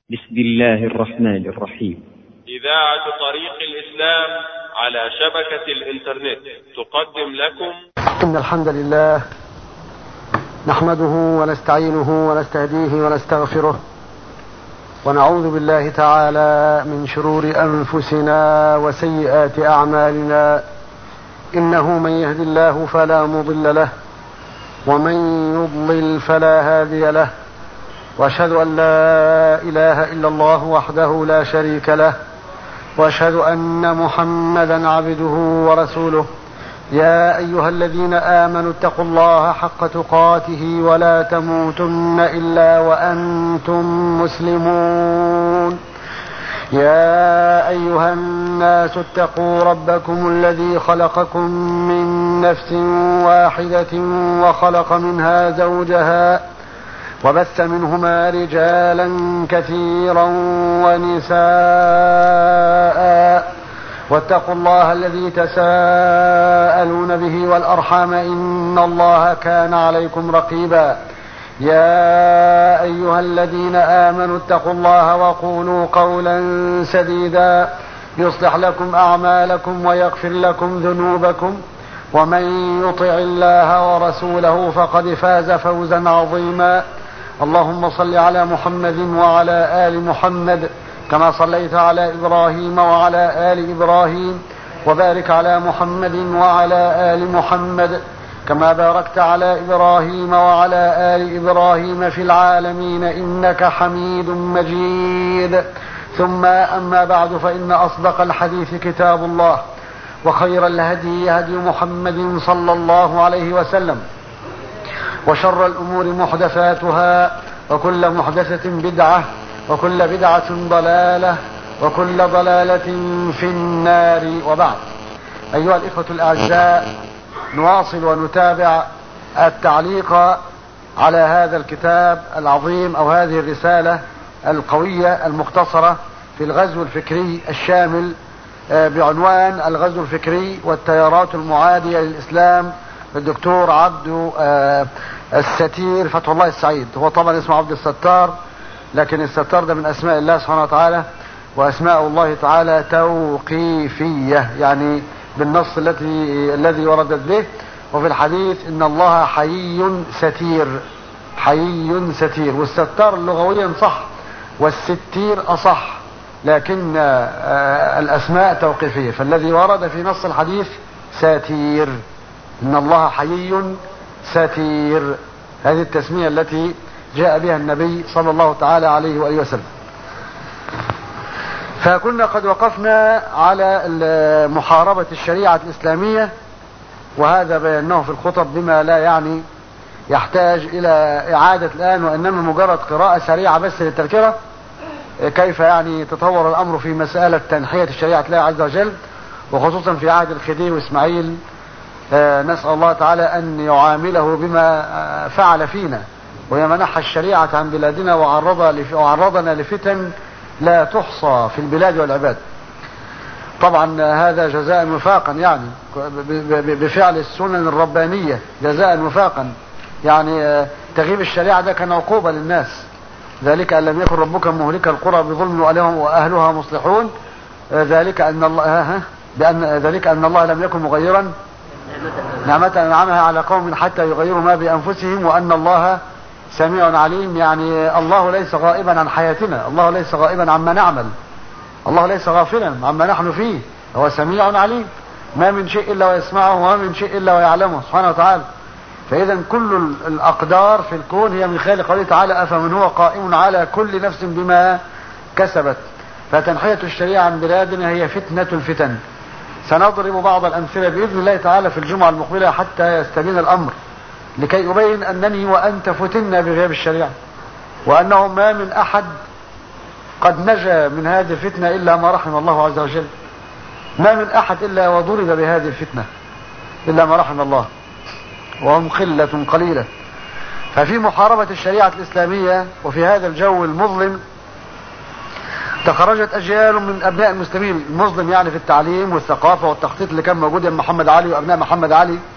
بسم الله الرحمن الرحيم إذاعة طريق الإسلام على شبكة الإنترنت تقدم لكم إن الحمد لله نحمده ونستعينه ونستهديه ونستغفره ونعوذ بالله تعالى من شرور أنفسنا وسيئات أعمالنا إنه من يهد الله فلا مضل له ومن يضلل فلا هادي له واشهد ان لا اله الا الله وحده لا شريك له واشهد ان محمدا عبده ورسوله يا ايها الذين امنوا اتقوا الله حق تقاته ولا تموتن الا وانتم مسلمون يا ايها الناس اتقوا ربكم الذي خلقكم من نفس واحده وخلق منها زوجها وبث منهما رجالا كثيرا ونساء واتقوا الله الذي تساءلون به والارحام ان الله كان عليكم رقيبا يا ايها الذين امنوا اتقوا الله وقولوا قولا سديدا يصلح لكم اعمالكم ويغفر لكم ذنوبكم ومن يطع الله ورسوله فقد فاز فوزا عظيما اللهم صل على محمد وعلى ال محمد كما صليت على ابراهيم وعلى ال ابراهيم وبارك على محمد وعلى ال محمد كما باركت على ابراهيم وعلى ال ابراهيم في العالمين انك حميد مجيد ثم اما بعد فان اصدق الحديث كتاب الله وخير الهدي هدي محمد صلى الله عليه وسلم وشر الأمور محدثاتها وكل محدثة بدعة وكل بدعة ضلالة وكل ضلالة في النار وبعد أيها الإخوة الأعزاء نواصل ونتابع التعليق على هذا الكتاب العظيم أو هذه الرسالة القوية المختصرة في الغزو الفكري الشامل بعنوان الغزو الفكري والتيارات المعادية للإسلام الدكتور عبد الستير فتح الله السعيد هو طبعا اسمه عبد الستار لكن الستار ده من اسماء الله سبحانه وتعالى واسماء الله تعالى توقيفيه يعني بالنص التي الذي وردت به وفي الحديث ان الله حيي ستير حيي ستير والستار لغويا صح والستير اصح لكن الاسماء توقيفيه فالذي ورد في نص الحديث ساتير ان الله حيي ستير هذه التسمية التي جاء بها النبي صلى الله تعالى عليه وآله وسلم فكنا قد وقفنا على محاربة الشريعة الإسلامية وهذا بيناه في الخطب بما لا يعني يحتاج إلى إعادة الآن وإنما مجرد قراءة سريعة بس للتذكرة كيف يعني تطور الأمر في مسألة تنحية الشريعة الله عز وجل وخصوصا في عهد الخديوي وإسماعيل نسأل الله تعالى أن يعامله بما فعل فينا ويمنح الشريعة عن بلادنا وعرضنا لفتن لا تحصى في البلاد والعباد طبعا هذا جزاء وفاقا يعني بفعل السنن الربانية جزاء وفاقا يعني تغييب الشريعة ده كان عقوبة للناس ذلك أن لم يكن ربك مهلك القرى بظلم وأهلها مصلحون ذلك أن الله بأن ذلك أن الله لم يكن مغيرا نعمة أنعمها على قوم حتى يغيروا ما بأنفسهم وأن الله سميع عليم يعني الله ليس غائبا عن حياتنا الله ليس غائبا عما نعمل الله ليس غافلا عما نحن فيه هو سميع عليم ما من شيء إلا ويسمعه وما من شيء إلا ويعلمه سبحانه وتعالى فإذا كل الأقدار في الكون هي من خلال قوله تعالى أفمن هو قائم على كل نفس بما كسبت فتنحية الشريعة عن بلادنا هي فتنة الفتن سنضرب بعض الأمثلة بإذن الله تعالى في الجمعة المقبلة حتى يستبين الأمر لكي أبين أنني وأنت فتنا بغياب الشريعة وأنه ما من أحد قد نجا من هذه الفتنة إلا ما رحم الله عز وجل ما من أحد إلا وضرب بهذه الفتنة إلا ما رحم الله وهم قلة قليلة ففي محاربة الشريعة الإسلامية وفي هذا الجو المظلم تخرجت اجيال من ابناء المسلمين المظلم يعني في التعليم والثقافه والتخطيط اللي كان موجود يا محمد علي وابناء محمد علي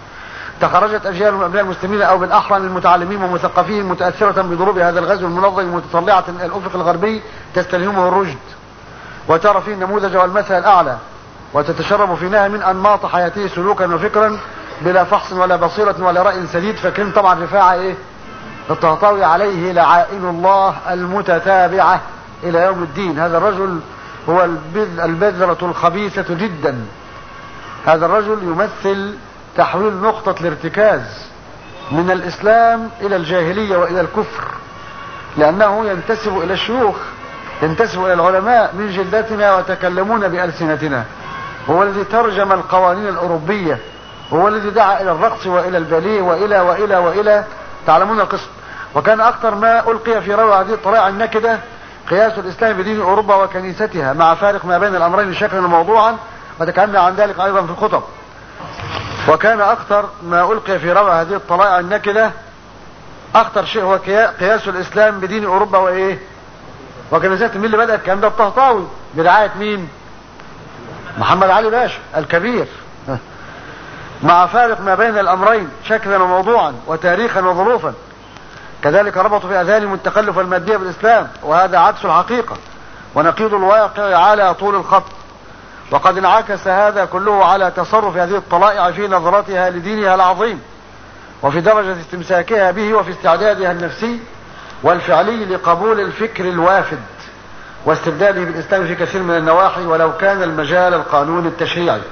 تخرجت أجيال من أبناء المسلمين أو بالأحرى المتعلمين والمثقفين متأثرة بضروب هذا الغزو المنظم المتطلعة إلى الأفق الغربي تستلهمه الرشد وترى فيه النموذج والمثل الأعلى وتتشرب في نهى من أنماط حياته سلوكا وفكرا بلا فحص ولا بصيرة ولا رأي سديد فكان طبعا رفاعة إيه الطهطاوي عليه لعائن الله المتتابعة إلى يوم الدين هذا الرجل هو البذ البذرة الخبيثة جدا هذا الرجل يمثل تحويل نقطة الارتكاز من الإسلام إلى الجاهلية وإلى الكفر لأنه ينتسب إلى الشيوخ ينتسب إلى العلماء من جلدتنا وتكلمون بألسنتنا هو الذي ترجم القوانين الأوروبية هو الذي دعا إلى الرقص وإلى الباليه وإلى وإلى وإلى تعلمون القسم وكان أكثر ما ألقي في روع هذه الطريقة النكدة قياس الإسلام بدين أوروبا وكنيستها مع فارق ما بين الأمرين شكلا وموضوعا وتكلمنا عن ذلك أيضا في الخطب وكان أخطر ما ألقي في روع هذه الطلائع النكدة أخطر شيء هو قياس الإسلام بدين أوروبا وإيه وكنيستها مين اللي بدأ الكلام ده الطهطاوي برعاية مين محمد علي باشا الكبير مع فارق ما بين الأمرين شكلا وموضوعا وتاريخا وظروفا كذلك ربطوا في أذهانهم التخلف المادية بالإسلام وهذا عكس الحقيقة ونقيض الواقع على طول الخط وقد انعكس هذا كله على تصرف هذه الطلائع في نظرتها لدينها العظيم وفي درجة استمساكها به وفي استعدادها النفسي والفعلي لقبول الفكر الوافد واستبداله بالإسلام في كثير من النواحي ولو كان المجال القانوني التشريعي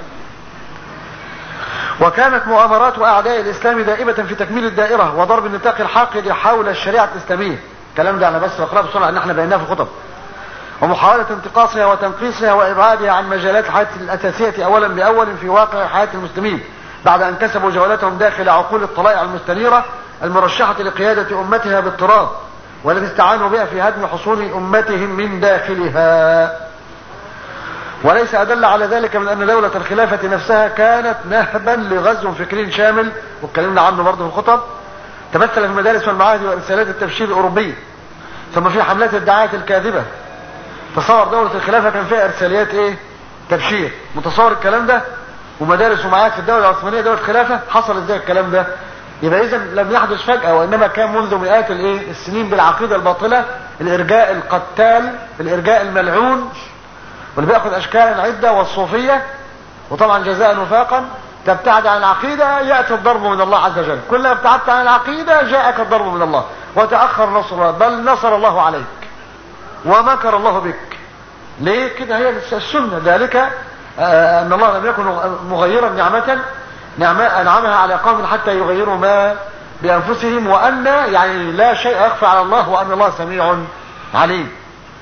وكانت مؤامرات أعداء الإسلام دائبة في تكميل الدائرة وضرب النطاق الحاقد حول الشريعة الإسلامية الكلام ده أنا بس بقرأ بسرعة أن احنا بيناه في الخطب ومحاولة انتقاصها وتنقيصها وإبعادها عن مجالات الحياة الأساسية أولا بأول في واقع حياة المسلمين بعد أن كسبوا جولتهم داخل عقول الطلائع المستنيرة المرشحة لقيادة أمتها باضطراب والتي استعانوا بها في هدم حصون أمتهم من داخلها وليس أدل على ذلك من أن دولة الخلافة نفسها كانت نهبا لغزو فكري شامل واتكلمنا عنه برضه في الخطب تمثل في المدارس والمعاهد ورسالات التبشير الأوروبية ثم في حملات الدعاية الكاذبة تصور دولة الخلافة كان فيها إرساليات إيه؟ تبشير متصور الكلام ده ومدارس ومعاهد في الدولة العثمانية دولة الخلافة حصل ازاي الكلام ده يبقى إذا لم يحدث فجأة وإنما كان منذ مئات الإيه؟ السنين بالعقيدة الباطلة الإرجاء القتال الإرجاء الملعون واللي بياخذ اشكالا عده والصوفيه وطبعا جزاء وفاقا تبتعد عن العقيده ياتي الضرب من الله عز وجل كلما ابتعدت عن العقيده جاءك الضرب من الله وتاخر نصر الله بل نصر الله عليك ومكر الله بك ليه كده هي السنه ذلك آه ان الله لم يكن مغيرا نعمه نعمة انعمها على قوم حتى يغيروا ما بانفسهم وان يعني لا شيء يخفى على الله وان الله سميع عليم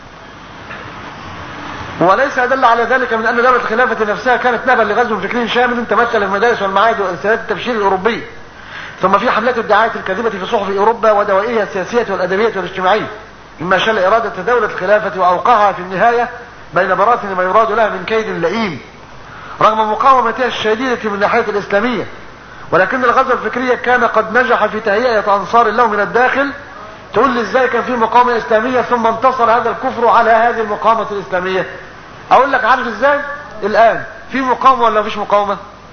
وليس أدل على ذلك من أن دولة الخلافة نفسها كانت نابا لغزو فكري شامل تمثل المدارس والمعاهد وإرسالات التبشير الأوروبية ثم في حملات الدعاية الكاذبة في صحف أوروبا ودوائرها السياسية والأدبية والاجتماعية مما شل إرادة دولة الخلافة وأوقعها في النهاية بين براثن ما يراد لها من كيد لئيم رغم مقاومتها الشديدة من الناحية الإسلامية ولكن الغزو الفكرية كان قد نجح في تهيئة أنصار الله من الداخل تقول لي ازاي كان في مقاومة إسلامية ثم انتصر هذا الكفر على هذه المقاومة الإسلامية اقول لك عارف ازاي الان في مقاومه ولا مفيش مقاومه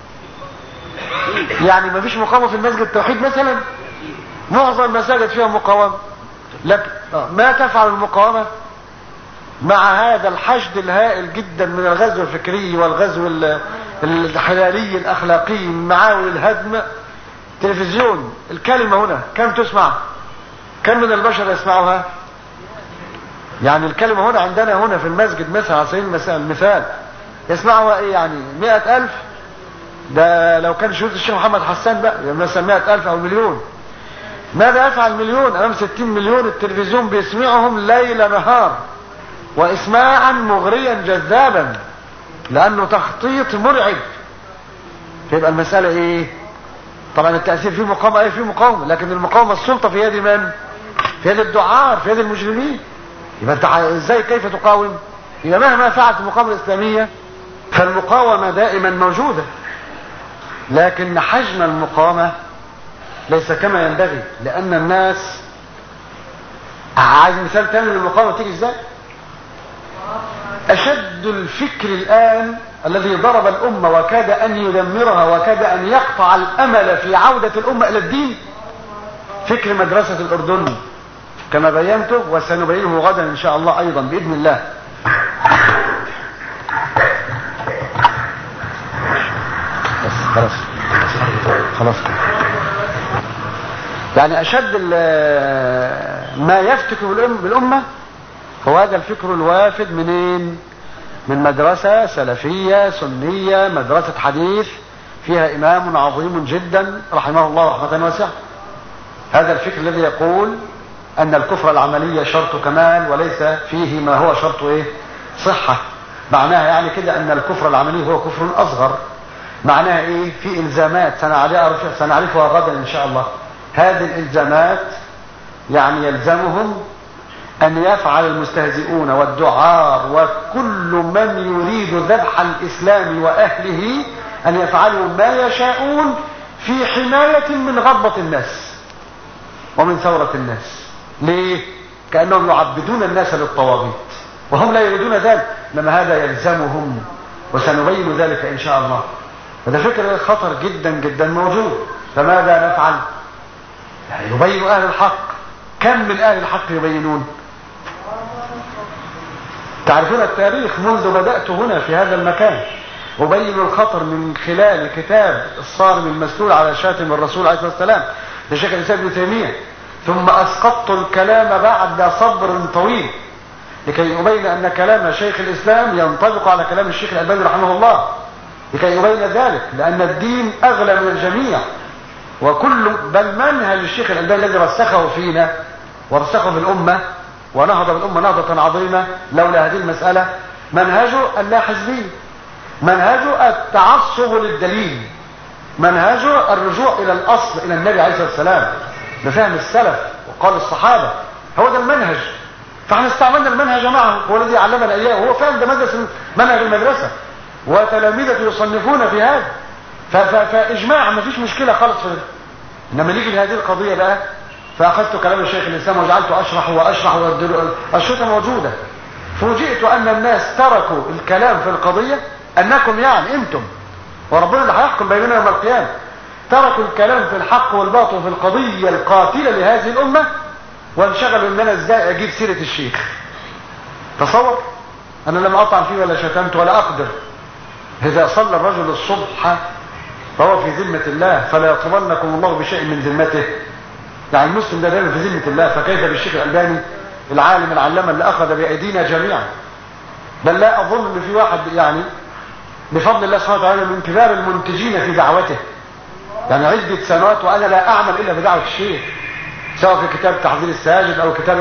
يعني مفيش مقاومه في المسجد التوحيد مثلا معظم المساجد فيها مقاومه لكن ما تفعل المقاومه مع هذا الحشد الهائل جدا من الغزو الفكري والغزو الحلالي الاخلاقي من معاول الهدم تلفزيون الكلمه هنا كم تسمع كم من البشر يسمعها يعني الكلمة هنا عندنا هنا في المسجد مثلا على سبيل المثال يسمعها ايه يعني مئة ألف ده لو كان شروط الشيخ محمد حسان بقى يعني مثلا مئة ألف أو مليون ماذا يفعل مليون أمام ستين مليون التلفزيون بيسمعهم ليل نهار وإسماعا مغريا جذابا لأنه تخطيط مرعب يبقى المسألة ايه طبعا التأثير فيه مقاومة ايه فيه مقاومة لكن المقاومة السلطة في يد من في يد الدعار في يد المجرمين يبقى انت ازاي كيف تقاوم يبقى مهما فعلت المقاومة الإسلامية فالمقاومة دائما موجودة لكن حجم المقاومة ليس كما ينبغي لأن الناس عايز مثال تاني للمقاومة تيجي ازاي أشد الفكر الآن الذي ضرب الأمة وكاد أن يدمرها وكاد أن يقطع الأمل في عودة الأمة إلى الدين فكر مدرسة الأردن كما بينته وسنبينه غدا إن شاء الله أيضا بإذن الله بس خلاص خلاص يعني أشد ما يفتك بالأمة هو هذا الفكر الوافد منين من مدرسة سلفية سنية مدرسة حديث فيها إمام عظيم جدا رحمه الله رحمة واسعة هذا الفكر الذي يقول أن الكفر العملي شرط كمال وليس فيه ما هو شرط إيه صحة معناها يعني كده أن الكفر العملي هو كفر أصغر معناها إيه في إلزامات سنعرفها غدا إن شاء الله هذه الإلزامات يعني يلزمهم أن يفعل المستهزئون والدعار وكل من يريد ذبح الإسلام وأهله أن يفعلوا ما يشاءون في حماية من غضبة الناس ومن ثورة الناس ليه؟ كأنهم يعبدون الناس للطواغيت وهم لا يريدون ذلك إنما هذا يلزمهم وسنبين ذلك إن شاء الله هذا فكر خطر جدا جدا موجود فماذا نفعل؟ يعني يبين أهل الحق كم من أهل الحق يبينون تعرفون التاريخ منذ بدأت هنا في هذا المكان أبين الخطر من خلال كتاب الصارم المسلول على شاتم الرسول عليه الصلاة والسلام لشيخ الإسلام ابن تيمية ثم أسقطت الكلام بعد صبر طويل لكي أبين أن كلام شيخ الإسلام ينطبق على كلام الشيخ الألباني رحمه الله لكي أبين ذلك لأن الدين أغلى من الجميع وكل بل منهج الشيخ الألباني الذي رسخه فينا ورسخه في الأمة ونهض بالأمة نهضة عظيمة لولا هذه المسألة منهجه اللا حزبي منهجه التعصب للدليل منهجه الرجوع إلى الأصل إلى النبي عليه الصلاة والسلام بفهم السلف وقال الصحابة هو ده المنهج فاحنا استعملنا المنهج معه هو الذي علمنا إياه وهو فعلا ده مدرسة منهج المدرسة وتلامذته يصنفون في هذا فإجماع ما فيش مشكلة خالص في إنما نيجي لهذه القضية بقى فأخذت كلام الشيخ الإسلام وجعلته أشرح وأشرح والشرطة موجودة فوجئت أن الناس تركوا الكلام في القضية أنكم يعني أنتم وربنا اللي هيحكم بيننا يوم القيامة تركوا الكلام في الحق والباطل في القضية القاتلة لهذه الأمة وانشغلوا ان انا ازاي اجيب سيرة الشيخ تصور انا لم اطعن فيه ولا شتمت ولا اقدر اذا صلى الرجل الصبح فهو في ذمة الله فلا يطلبنكم الله بشيء من ذمته يعني المسلم ده دايما في ذمة الله فكيف بالشيخ الألباني العالم العلامة اللي أخذ بأيدينا جميعا بل لا أظن أن في واحد يعني بفضل الله سبحانه وتعالى من كبار المنتجين في دعوته يعني عدة سنوات وأنا لا أعمل إلا بدعوة الشيخ سواء في كتاب تحضير الساجد أو كتاب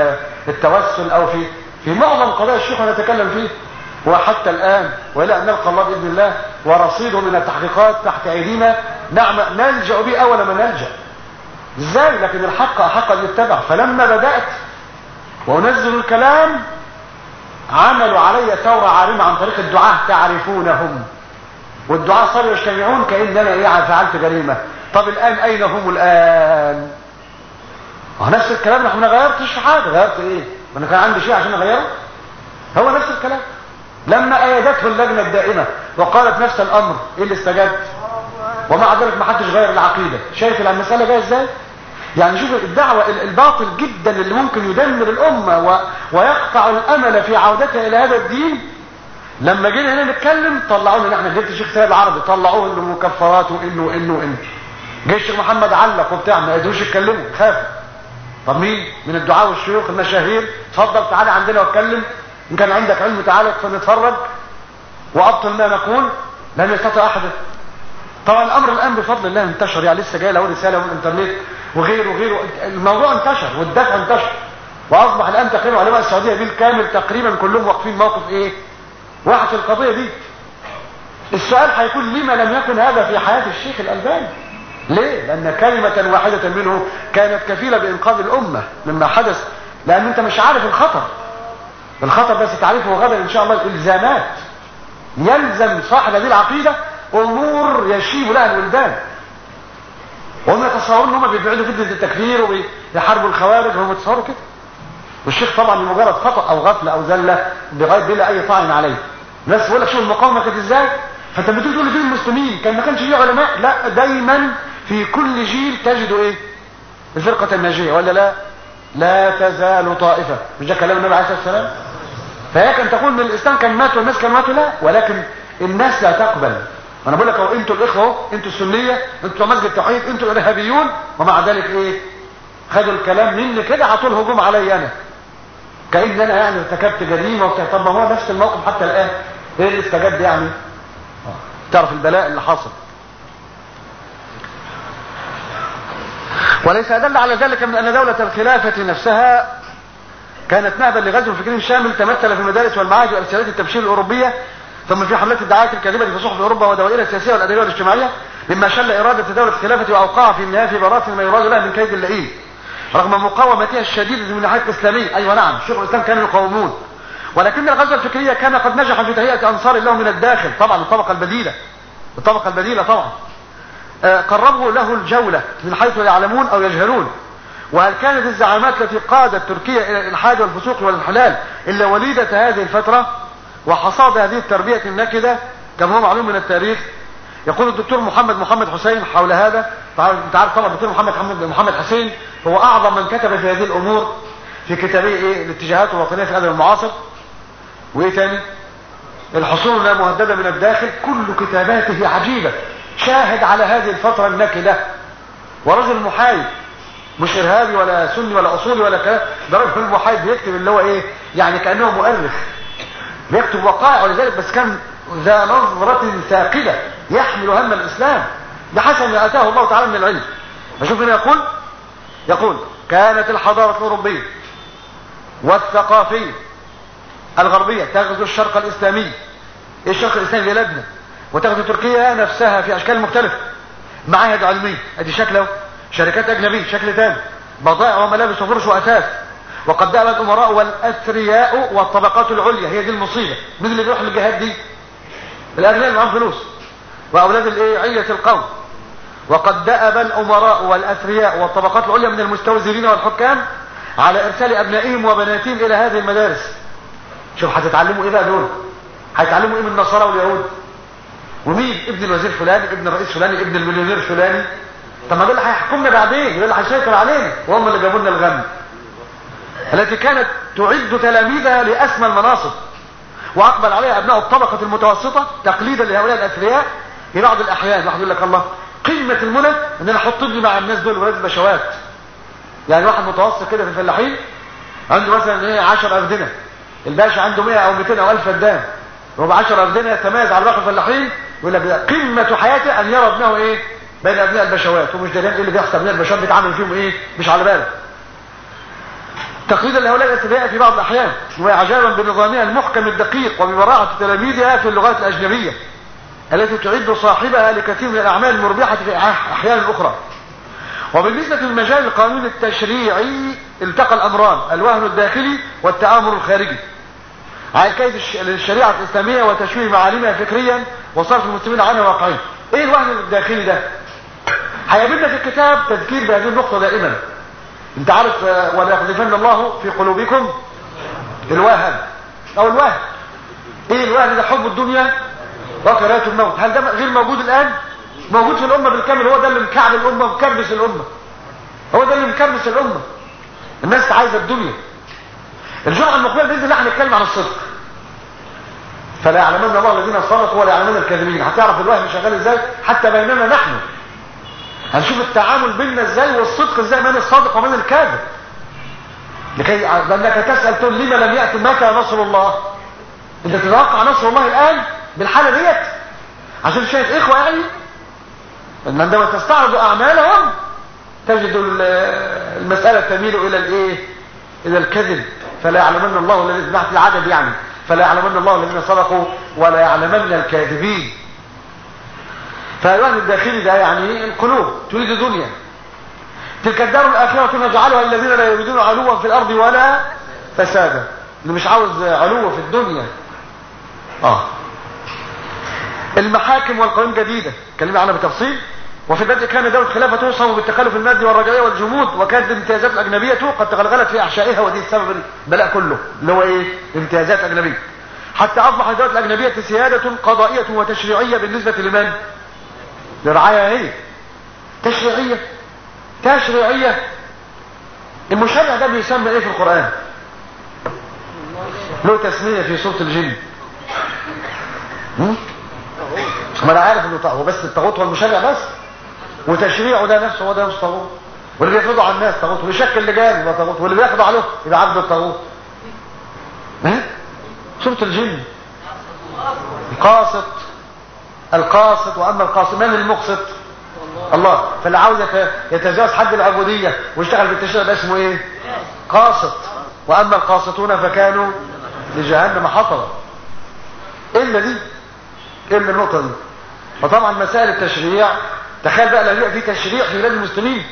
التوسل أو في في معظم قضايا الشيخ نتكلم فيه وحتى الآن وإلى أن نلقى الله بإذن الله ورصيده من التحقيقات تحت أيدينا نعم نلجأ به أول ما نلجأ ازاي لكن الحق أحق أن يتبع فلما بدأت وأنزل الكلام عملوا علي ثورة عارمة عن طريق الدعاة تعرفونهم والدعاة صاروا يجتمعون كأن أنا إيه فعلت جريمة طب الآن أين هم الآن نفس الكلام احنا ما غيرتش في حاجة غيرت ايه ما انا كان عندي شيء عشان اغيره هو نفس الكلام لما ايدته اللجنة الدائمة وقالت نفس الامر ايه اللي استجاب ومع ذلك ما حدش غير العقيدة شايف المسألة جايه ازاي يعني شوف الدعوة الباطل جدا اللي ممكن يدمر الامة و... ويقطع الامل في عودتها الى هذا الدين لما جينا هنا نتكلم طلعوا لنا احنا جبت الشيخ سيد العربي طلعوه انه مكفرات وانه وانه وانه جه الشيخ محمد علق وبتاع ما قدروش يتكلموا خافوا طب مين من الدعاء والشيوخ المشاهير اتفضل تعالى عندنا واتكلم ان كان عندك علم تعالى فنتفرج وابطل ما نقول لن يستطيع احد طبعا الامر الان بفضل الله انتشر يعني لسه جاي له رساله من الانترنت وغيره وغيره الموضوع انتشر والدفع انتشر واصبح الان تقريبا علماء السعوديه بالكامل تقريبا كلهم واقفين موقف ايه واحد في القضيه دي السؤال هيكون لما لم يكن هذا في حياه الشيخ الالباني ليه لان كلمة واحدة منه كانت كفيلة بانقاذ الامة مما حدث لان انت مش عارف الخطر الخطر بس تعرفه غدا ان شاء الله الالزامات يلزم صاحب هذه العقيدة امور يشيب لها الولدان وهم يتصورون ان هم بيبعدوا فتنة التكفير وبيحاربوا الخوارج وهم يتصوروا كده والشيخ طبعا لمجرد خطأ او غفلة او زلة بغير بلا اي طعن عليه الناس بيقول لك شوف المقاومه كانت ازاي فانت بتقول تقول فين المسلمين كان ما كانش فيه علماء لا دايما في كل جيل تجد ايه الفرقه الناجيه ولا لا لا تزال طائفه مش ده كلام النبي عليه الصلاه والسلام فهي كان تقول ان الاسلام كان مات والناس كانوا ماتوا لا ولكن الناس لا تقبل انا بقول لك اهو انتوا الاخوه اهو انتوا السنيه انتوا مسجد التوحيد انتوا الارهابيون ومع ذلك ايه خدوا الكلام مني كده على طول هجوم عليا انا كأن انا يعني ارتكبت جريمه وبتاع طب ما هو نفس الموقف حتى الان ايه اللي استجد يعني تعرف البلاء اللي حصل وليس أدل على ذلك من أن دولة الخلافة نفسها كانت نهبا لغزو فكري شامل تمثل في المدارس والمعاهد وارسالات التبشير الأوروبية ثم في حملات الدعاية الكاذبة في صحف أوروبا ودوائرها السياسية والأدبية والاجتماعية مما شل إرادة دولة الخلافة وأوقع في النهاية في براثن ما يراد لها من كيد اللئيم رغم مقاومتها الشديدة من الناحية الإسلامية أيوة نعم شيخ الإسلام كانوا يقاومون ولكن الغزوة الفكرية كان قد نجح في تهيئة أنصار الله من الداخل طبعا الطبقة البديلة الطبقة البديلة طبعا آه قربوا له الجولة من حيث يعلمون أو يجهلون وهل كانت الزعامات التي قادت تركيا إلى الإلحاد والفسوق والانحلال إلا وليدة هذه الفترة وحصاد هذه التربية النكدة كما هو معلوم من التاريخ يقول الدكتور محمد محمد حسين حول هذا انت عارف طبعا الدكتور محمد محمد حسين هو اعظم من كتب في هذه الامور في كتابه ايه الاتجاهات الوطنيه في الادب المعاصر وايه تاني الحصول لا مهدده من الداخل كل كتاباته عجيبه شاهد على هذه الفتره النكده ورجل محايد مش ارهابي ولا سني ولا اصولي ولا كلام ده رجل محايد بيكتب اللي هو ايه يعني كانه مؤرخ بيكتب وقائع ولذلك بس كان ذا نظرة ثاقلة يحمل هم الإسلام بحسب ما أتاه الله تعالى من العلم فشوف هنا يقول يقول كانت الحضارة الأوروبية والثقافية الغربية تغزو الشرق الإسلامي إيه الشرق الإسلامي بلادنا وتغزو تركيا نفسها في أشكال مختلفة معاهد علمية ادي شكله شركات أجنبية شكل تاني بضائع وملابس وفرش وأثاث وقد دأب الأمراء والأثرياء والطبقات العليا هي دي المصيبة مين اللي بيروح للجهاد دي الأغنياء اللي معاهم فلوس وأولاد الإيه علية القوم وقد دأب الأمراء والأثرياء والطبقات العليا من المستوزرين والحكام على إرسال أبنائهم وبناتهم إلى هذه المدارس شوف هتتعلموا إيه بقى دول هيتعلموا إيه من النصارى واليهود ومين ابن الوزير فلاني ابن الرئيس فلاني ابن المليونير فلاني طب ما دول اللي هيحكمنا بعدين دول اللي هيسيطر علينا وهم اللي جابوا لنا الغم التي كانت تعد تلاميذها لأسمى المناصب وأقبل عليها أبناء الطبقة المتوسطة تقليدا لهؤلاء الأثرياء في بعض الأحيان واحد يقول لك الله قمة المنى إن أنا أحط ابني مع الناس دول ولاد البشوات يعني واحد متوسط كده في الفلاحين عنده مثلا ايه 10 أفدنة الباشا عنده 100 أو 200 أو 1000 فدان هو ب 10 أفدنة يتميز على باقي الفلاحين يقول لك قمة حياته أن يرى ابنه إيه بين أبناء البشوات ومش دريان إيه اللي بيحصل أبناء البشوات بيتعامل فيهم إيه مش على باله تقليدا لهؤلاء الأثرياء في بعض الأحيان وإعجابا بنظامها المحكم الدقيق وببراعة تلاميذها في اللغات الأجنبية التي تعد صاحبها لكثير من الأعمال المربحة في أحيان أخرى وبالنسبة للمجال القانوني التشريعي التقى الأمران الوهن الداخلي والتآمر الخارجي على كيد الشريعة الإسلامية وتشويه معالمها فكريا وصرف المسلمين عنها واقعيا ايه الوهن الداخلي ده هيقابلنا في الكتاب تذكير بهذه النقطة دائما انت عارف ولا يقذفن الله في قلوبكم الوهن او الوهن ايه الوهن ده حب الدنيا وكراهيه الموت هل ده غير موجود الان موجود في الامه بالكامل هو ده اللي مكعب الامه ومكربس الامه هو ده اللي مكربس الامه الناس عايزه الدنيا الجمعه المقبله باذن الله هنتكلم عن الصدق فلا يعلمن الله الذين صدقوا ولا يعلمن الكاذبين هتعرف الوهم شغال ازاي حتى بيننا نحن هنشوف التعامل بيننا ازاي والصدق ازاي من الصادق ومن الكاذب لكي لانك تسال تقول لما لم ياتي متى نصر الله انت تتوقع نصر الله الان بالحاله ديت عشان شايف اخوه يعني ان عندما تستعرض اعمالهم تجد المساله تميل الى الايه الى الكذب فلا يعلمن الله الذين تحت العدد يعني فلا يعلمن الله الذين صدقوا ولا يعلمن الكاذبين فالوهن الداخلي ده يعني القلوب تريد دنيا تلك الدار الآخرة نجعلها الذين لا يريدون علوا في الأرض ولا فسادا اللي مش عاوز علو في الدنيا اه المحاكم والقوانين جديدة كلمة عنها بتفصيل وفي البدء كان دولة الخلافة توصم بالتخلف المادي والرجعية والجمود وكانت الامتيازات الأجنبية قد تغلغلت في أحشائها ودي السبب البلاء كله اللي هو إيه امتيازات أجنبية حتى اصبح الدولة الاجنبية سيادة قضائية وتشريعية بالنسبة لمن للرعاية هي تشريعية تشريعية المشرع ده بيسمى ايه في القرآن له تسمية في سورة الجن هم؟ ما انا عارف انه طاغوت بس الطاغوت هو المشرع بس وتشريعه ده نفسه هو ده نفسه طاغوت واللي بيفرضه على الناس طاغوت واللي يشكل لجان يبقى طاغوت واللي بياخده عليه يبقى عبد الطاغوت ها سورة الجن القاسط القاسط واما القاسط من المقسط الله فاللي عاوز يت- يتجاوز حد العبودية ويشتغل في التشريع ده اسمه ايه قاسط واما القاسطون فكانوا لجهنم حطبا الا دي الا النقطة دي فطبعا مسائل التشريع تخيل بقى لو يبقى في تشريع في بلاد المسلمين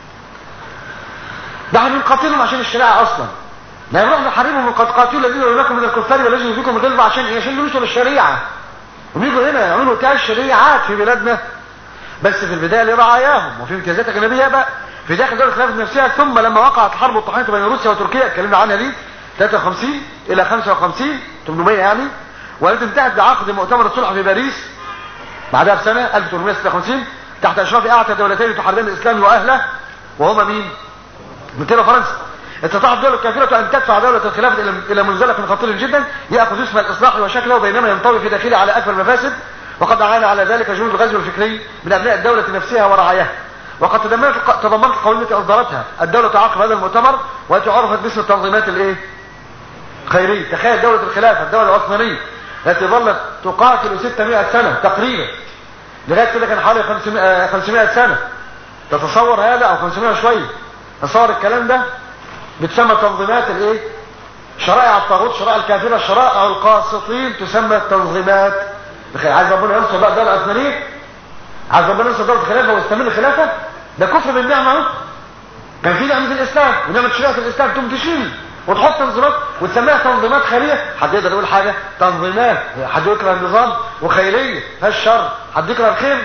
ده احنا بنقاتلهم عشان الشريعة اصلا لا نروح نحاربهم وقد قاتلوا الذين يؤمنون من الكفار والذين فيكم الغلظة عشان ايه عشان يوصلوا الشريعة ويجوا هنا يعملوا تشريعات في بلادنا بس في البداية لرعاياهم وفي امتيازات أجنبية بقى في داخل دولة الخلافة النفسية ثم لما وقعت الحرب الطاحنة بين روسيا وتركيا اتكلمنا عنها دي 53 إلى 55 800 يعني والتي انتهت بعقد مؤتمر الصلح في باريس بعدها بسنة 1856 تحت إشراف أعتى دولتين تحاربان الإسلام وأهله وهما مين؟ انجلترا وفرنسا استطاعت الدول الكافرة أن تدفع دولة الخلافة إلى- إلى منزلق خطير جدا يأخذ اسم الإصلاح وشكله بينما ينطوي في داخله على أكبر المفاسد وقد أعان على ذلك جنود الغزو الفكري من أبناء الدولة نفسها ورعاياها وقد تضمنت تضمنت القوانين التي أصدرتها الدولة عقب هذا المؤتمر والتي عرفت باسم التنظيمات الإيه؟ خيرية تخيل دولة الخلافة الدولة العثمانية التي ظلت تقاتل 600 سنة تقريبا لغاية كده كان حوالي 500 آه، 500 سنة تتصور هذا أو 500 شوية تصور الكلام ده بتسمى تنظيمات الايه شرائع الطاغوت شرائع الكافرة شرائع القاسطين تسمى التنظيمات بخير. عايز ربنا ينصر بقى الدولة العثمانية عايز ربنا ينصر دولة الخلافة ويستمر الخلافة ده كفر بالنعمة اهو كان في نعمة الإسلام ونعمة شريعة الإسلام تقوم تشيل وتحط تنظيمات وتسميها تنظيمات خيرية حد يقدر يقول حاجة تنظيمات حد يكره النظام وخيرية هالشر حد يكره الخير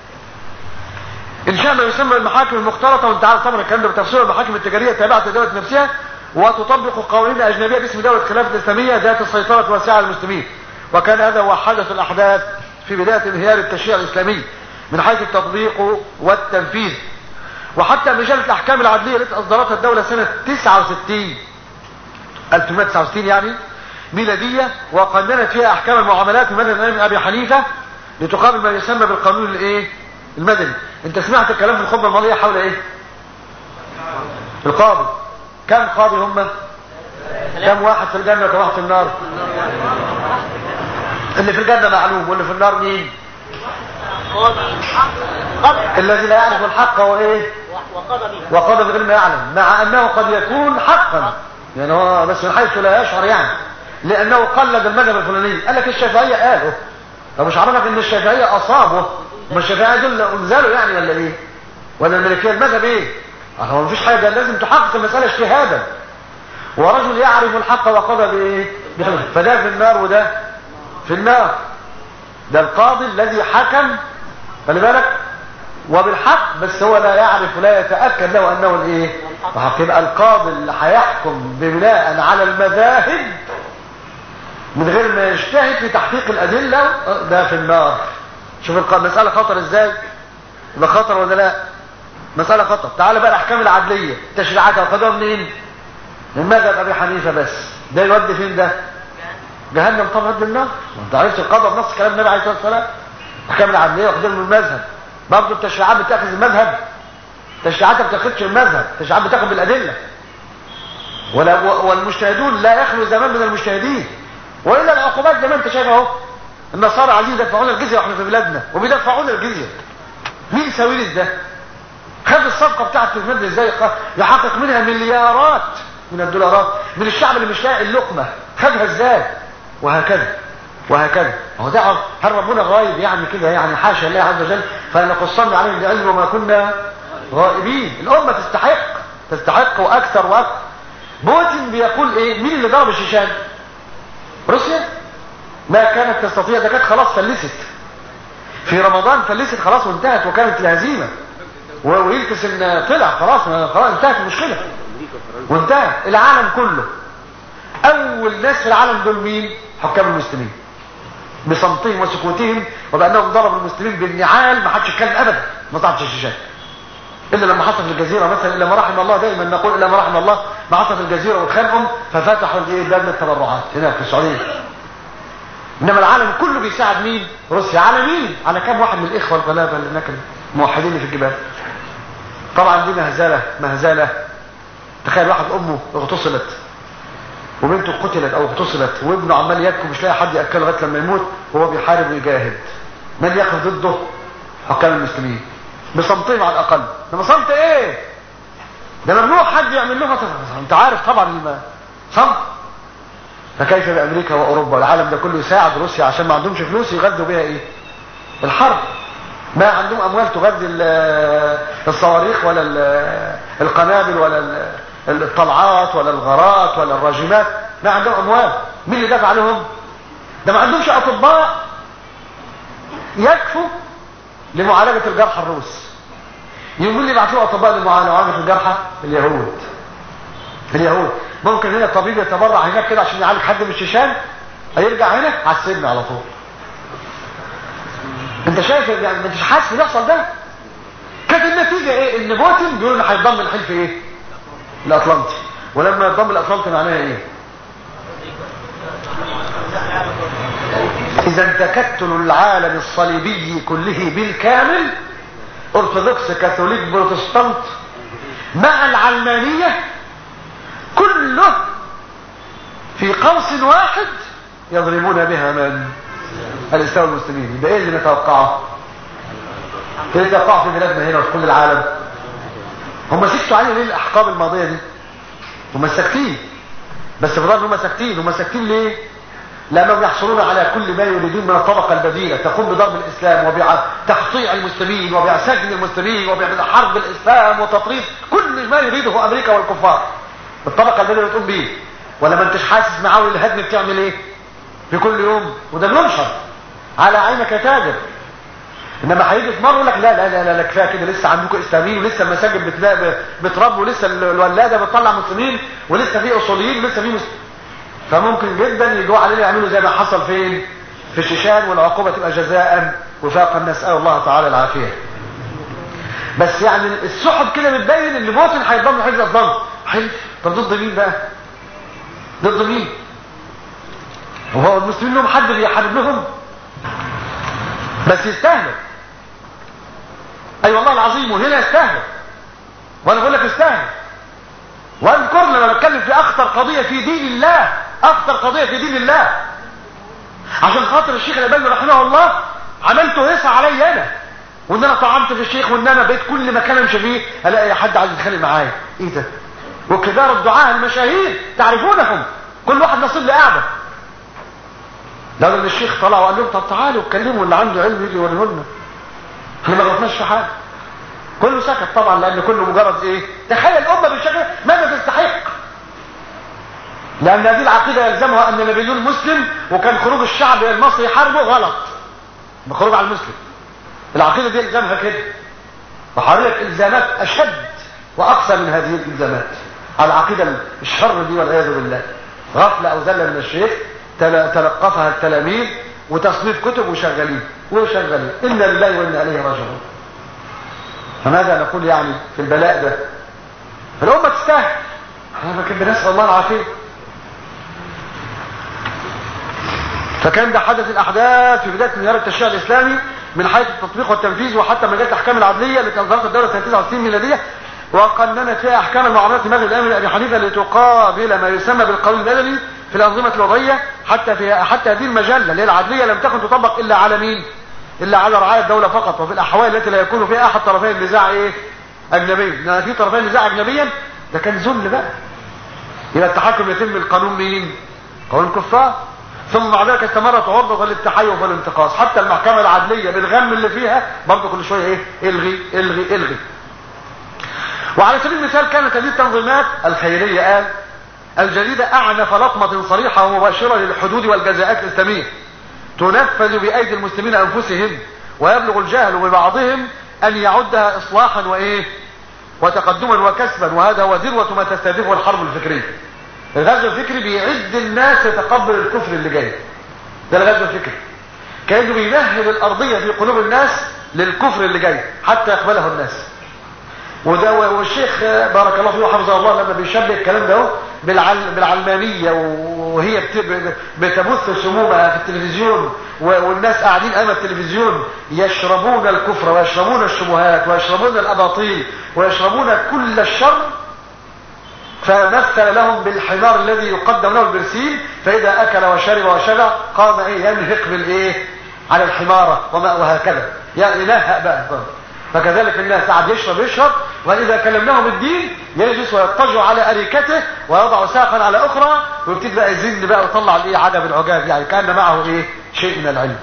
انشاء ما يسمى المحاكم المختلطه وانت عارف طبعا الكلام ده بتفسير المحاكم التجاريه التابعه لدوله نفسها وتطبق قوانين اجنبيه باسم دوله الخلافه الاسلاميه ذات السيطره الواسعه على المسلمين وكان هذا هو حدث الاحداث في بدايه انهيار التشريع الاسلامي من حيث التطبيق والتنفيذ وحتى مجله الاحكام العدليه التي اصدرتها الدوله سنه 69 1869 يعني ميلاديه وقننت فيها احكام المعاملات من مذهب الامام ابي حنيفه لتقابل ما يسمى بالقانون الايه المدني انت سمعت الكلام في الخطبه الماضيه حول ايه القاضي كم قاضي هم كم واحد في الجنه وكم واحد في النار اللي في الجنه معلوم واللي في النار مين الذي لا يعرف الحق هو ايه وقضى بغير ما يعلم مع انه قد يكون حقا يعني هو بس من حيث لا يشعر يعني لانه قلد المذهب الفلاني قال لك الشافعيه قالوا طب مش عرفك ان الشافعيه اصابه ما الشافعيه دول انزلوا يعني ولا ايه ولا الملكيه المذهب ايه هو مفيش حاجه لازم تحقق المساله اجتهادا ورجل يعرف الحق وقضى بايه بخلاف. فده في النار وده في النار ده القاضي الذي حكم خلي بالك وبالحق بس هو لا يعرف ولا يتاكد له انه الايه الحق يبقى القاضي اللي هيحكم بناء على المذاهب من غير ما يجتهد في تحقيق الادله ده في النار شوف الق- المساله خطر ازاي يبقى خطر ولا لا مساله خطر تعال بقى الاحكام العدليه تشريعاتها وخدوها منين من مذهب ابي حنيفه بس ده يودي فين ده جهنم طبعا يودي النار ما انت عرفت القضاء بنص كلام النبي عليه الصلاه والسلام الاحكام العدليه واخدين من المذهب برضه التشريعات بتاخذ المذهب التشريعات ما بتاخدش المذهب التشريعات بتاخد بالادله ولا والمجتهدون لا يخلو زمان من المجتهدين والا العقوبات زي ما انت شايف اهو النصارى عايزين يدفعون الجزيه واحنا في بلادنا وبيدفعون الجزيه مين ساويرس ده خد الصفقه بتاعت المد ازاي يحقق منها مليارات من الدولارات من الشعب اللي مش لاقي اللقمه خدها ازاي وهكذا وهكذا هو ده هل ربنا غايب يعني كده يعني حاشا الله عز وجل فلنقصن عليهم بعلم وما كنا غائبين الامه تستحق تستحق واكثر واكثر بوتين بيقول ايه مين اللي ضرب الشيشان روسيا ما كانت تستطيع ده كانت خلاص فلست في رمضان فلست خلاص وانتهت وكانت الهزيمه ويلكس ان طلع خلاص خلاص انتهت المشكله وانتهى العالم كله اول ناس في العالم دول مين حكام المسلمين بصمتهم وسكوتهم وبانهم ضربوا المسلمين بالنعال ما حدش يتكلم ابدا ما طلعتش الشاشات الا لما حصل في الجزيره مثلا الا ما رحم الله دائما نقول الا ما رحم الله ما حصل في الجزيره واتخانقوا ففتحوا الايه باب التبرعات هنا في السعوديه انما العالم كله بيساعد مين روسيا على مين على كم واحد من الاخوه الغلابه اللي هناك الموحدين في الجبال طبعا دي مهزله مهزله تخيل واحد امه اغتصبت وبنته قتلت او اغتصبت وابنه عمال يبكي مش لاقي حد ياكله لغايه لما يموت وهو بيحارب ويجاهد من يقف ضده حكام المسلمين بصمتهم على الاقل ده صمت ايه ده ممنوع حد يعمل له انت عارف طبعا الم... صمت فكيف بامريكا واوروبا العالم ده كله يساعد روسيا عشان ما عندهمش فلوس يغذوا بيها ايه الحرب ما عندهم اموال تغذي الصواريخ ولا القنابل ولا الطلعات ولا الغارات ولا الراجمات ما عندهم اموال مين اللي دفع لهم ده ما عندهمش اطباء يكفوا لمعالجه الجرحى الروس يقول لي يبعتوا اطباء لمعالجه الجرحى اليهود اليهود ممكن هنا الطبيب يتبرع هناك كده عشان يعالج حد من الشيشان هيرجع هنا على السجن على طول انت شايف يعني انت مش حاسس بيحصل ده كانت النتيجه ايه ان بوتين بيقول ان هيتضم الحلف ايه الاطلنطي ولما يتضم الاطلنطي معناها ايه اذا تكتل العالم الصليبي كله بالكامل ارثوذكس كاثوليك بروتستانت مع العلمانيه كله في قوس واحد يضربون بها من الاسلام والمسلمين يبقى ايه اللي نتوقعه ايه اللي نتوقعه في بلادنا هنا وفي كل العالم هم سكتوا عليه ليه الاحقاب الماضيه دي هم ساكتين بس بظن هم ساكتين هم ساكتين ليه لانهم يحصلون على كل ما يريدون من الطبقه البديله تقوم بضرب الاسلام وبتقطيع المسلمين وبسجن المسلمين وبحرب الاسلام وتطريد كل ما يريده امريكا والكفار الطبقه البديله بتقوم بيه ولا ما انتش حاسس معاه الهدم بتعمل ايه في كل يوم وده بينشر على عينك يا تاجر انما هيجي في مره يقول لك لا لا لا لا كفايه كده لسه عندكم اسلاميين ولسه المساجد بتلاقي بتربوا ولسه الولاده بتطلع مسلمين ولسه في اصوليين ولسه في مسلمين فممكن جدا يجوا علينا يعملوا زي ما حصل فين في الشيشان والعقوبه تبقى جزاء وفاقا نسال الله تعالى العافيه بس يعني السحب كده بتبين ان بوتين هيتضم حزب الضم حلف طب ضد مين بقى ضد مين وهو المسلمين لهم حد بيحارب لهم بس يستاهلوا اي أيوة والله العظيم وهنا يستاهلوا وانا بقول لك يستاهل واذكر لما بتكلم في اخطر قضيه في دين الله اخطر قضيه في دين الله عشان خاطر الشيخ الالباني رحمه الله عملته هيصة عليا انا وان انا طعنت في الشيخ وان انا بقيت كل مكان امشي فيه الاقي حد عايز يتخانق معايا ايه ده وكبار الدعاة المشاهير تعرفونهم كل واحد نصيب لقعده لو ان الشيخ طلع وقال لهم طب تعالوا اتكلموا اللي عنده علم يجي يوريه لنا احنا ما غلطناش في حاجه كله سكت طبعا لان كله مجرد ايه تخيل الامه بالشكل ماذا تستحق لان هذه العقيده يلزمها ان نبيون مسلم وكان خروج الشعب المصري حربه غلط بخروج على المسلم العقيده دي يلزمها كده وحريه الزامات اشد واقصى من هذه الالزامات على العقيده الشر دي والعياذ بالله غفله او زله من الشيخ تلقفها التلاميذ وتصنيف كتب وشغالين وشغالين انا لله وانا اليه راجعون فماذا نقول يعني في البلاء ده الامه تستاهل احنا كنا بنسال الله العافيه فكان ده حدث الاحداث في بدايه انهيار التشريع الاسلامي من حيث التطبيق والتنفيذ وحتى مجال الاحكام العدليه التي اصدرت الدوله سنه 69 ميلاديه وقننت فيها احكام المعاملات لمجلس الامام ابي حنيفه لتقابل ما يسمى بالقانون المدني في الانظمه الوضعيه حتى في حتى هذه المجله اللي هي العدليه لم تكن تطبق الا على مين؟ الا على رعايا الدوله فقط وفي الاحوال التي لا يكون فيها احد طرفي النزاع ايه؟ اجنبي لان في طرفي النزاع اجنبيا ده كان ذل بقى يبقى التحكم يتم بالقانون مين؟ قانون الكفار ثم بعد ذلك استمرت عرضة للتحيف والانتقاص حتى المحكمة العدلية بالغم اللي فيها برضه كل شوية ايه الغي الغي الغي وعلى سبيل المثال كانت هذه التنظيمات الخيرية قال الجديدة أعنف لطمة صريحة ومباشرة للحدود والجزاءات الإسلامية تنفذ بأيدي المسلمين أنفسهم ويبلغ الجهل ببعضهم أن يعدها إصلاحا وإيه وتقدما وكسبا وهذا هو ذروة ما تستهدفه الحرب الفكرية الغزو الفكري بيعد الناس يتقبل الكفر اللي جاي ده الغزو الفكري كانه بيمهد الارضيه في قلوب الناس للكفر اللي جاي حتى يقبله الناس وده والشيخ بارك الله فيه وحفظه الله لما بيشبه الكلام ده بالعل بالعلمانيه وهي بتبث سمومها في التلفزيون والناس قاعدين امام التلفزيون يشربون الكفر ويشربون الشبهات ويشربون الاباطيل ويشربون كل الشر فمثل لهم بالحمار الذي يقدم له البرسيل فاذا اكل وشرب وشبع قام ايه ينهق بالايه على الحماره وما وهكذا يعني نهق بقى فكذلك الناس قاعد يشرب يشرب واذا كلمناه بالدين يجلس ويضطجع على اريكته ويضع ساقا على اخرى ويبتدي بقى يزن بقى ويطلع الايه عجب العجاب يعني كان معه ايه شيء من العلم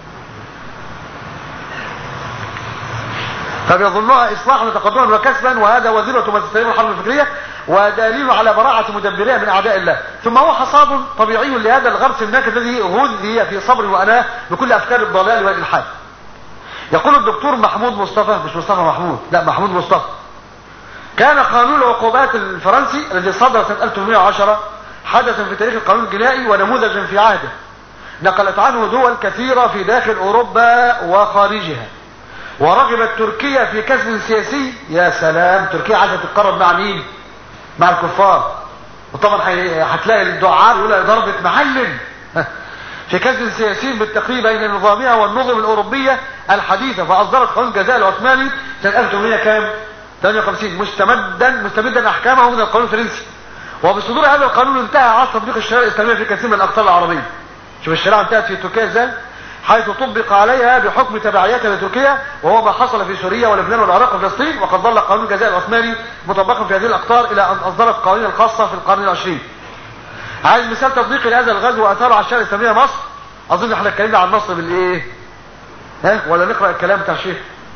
فبيظنها اصلاحا وتقدما وكسبا وهذا وزيرة ما تستلم الحرب الفكريه ودليل على براعه مدبريها من اعداء الله ثم هو حصاد طبيعي لهذا الغرس الناكد الذي غذي في صبر واناه بكل افكار الضلال والالحاد يقول الدكتور محمود مصطفى مش مصطفى محمود لا محمود مصطفى كان قانون العقوبات الفرنسي الذي صدر سنة 1810 حدثا في تاريخ القانون الجنائي ونموذجا في عهده نقلت عنه دول كثيرة في داخل أوروبا وخارجها ورغبت تركيا في كسب سياسي يا سلام تركيا عايزة تتقرب مع مين مع الكفار وطبعا هتلاقي الدعاء يقول ضربة معلم في كسب سياسي بالتقريب بين نظامها والنظم الأوروبية الحديثة فأصدرت قانون الجزاء العثماني سنة 1800 كام 58 مستمدا مستمدا أحكامه من القانون الفرنسي وبصدور هذا القانون انتهى عصر تطبيق الشريعة الإسلامية في كثير من الأقطار العربية شوف الشريعة انتهت في تركيا ازاي حيث طبق عليها بحكم تبعيتها لتركيا وهو ما حصل في سوريا ولبنان والعراق وفلسطين وقد ظل قانون الجزاء العثماني مطبقا في هذه الأقطار إلى أن أصدرت قوانين الخاصة في القرن العشرين عايز مثال تطبيقي لهذا الغزو واثاره على الشارع الاسلاميه مصر اظن احنا اتكلمنا عن مصر بالايه ها ولا نقرا الكلام بتاع الشيخ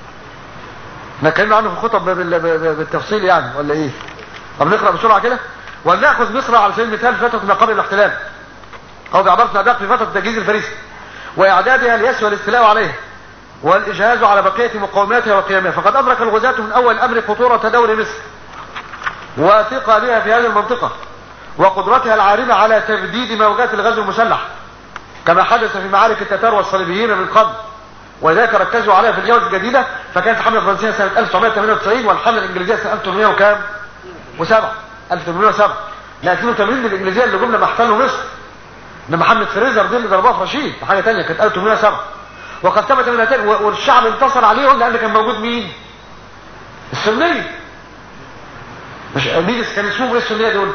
احنا اتكلمنا عنه في الخطب بالتفصيل يعني ولا ايه طب نقرا بسرعه كده ولناخذ مصر على سبيل المثال فتره ما قبل الاحتلال او بعباره ادق في فتره التجهيز الفرنسي واعدادها ليسوى الاستيلاء عليها والاجهاز على بقيه مقوماتها وقيامها فقد ادرك الغزاة من اول الامر خطوره دور مصر وثقلها في هذه المنطقه وقدرتها العارمة على تبديد موجات الغزو المسلح كما حدث في معارك التتار والصليبيين من قبل ولذلك ركزوا عليها في الجولة الجديدة فكانت الحملة الفرنسية سنة 1998 والحملة الإنجليزية سنة 1800 وكام؟ وسبعة 1807 لا 82 الإنجليزية اللي جم لما احتلوا مصر لما محمد فريزر دي اللي ضربوها في رشيد حاجة ثانية كانت 1807 وقد ثبت من هاتين والشعب انتصر عليهم لأن كان موجود مين؟ السنية مش مين كان اسمهم ايه السنية دول؟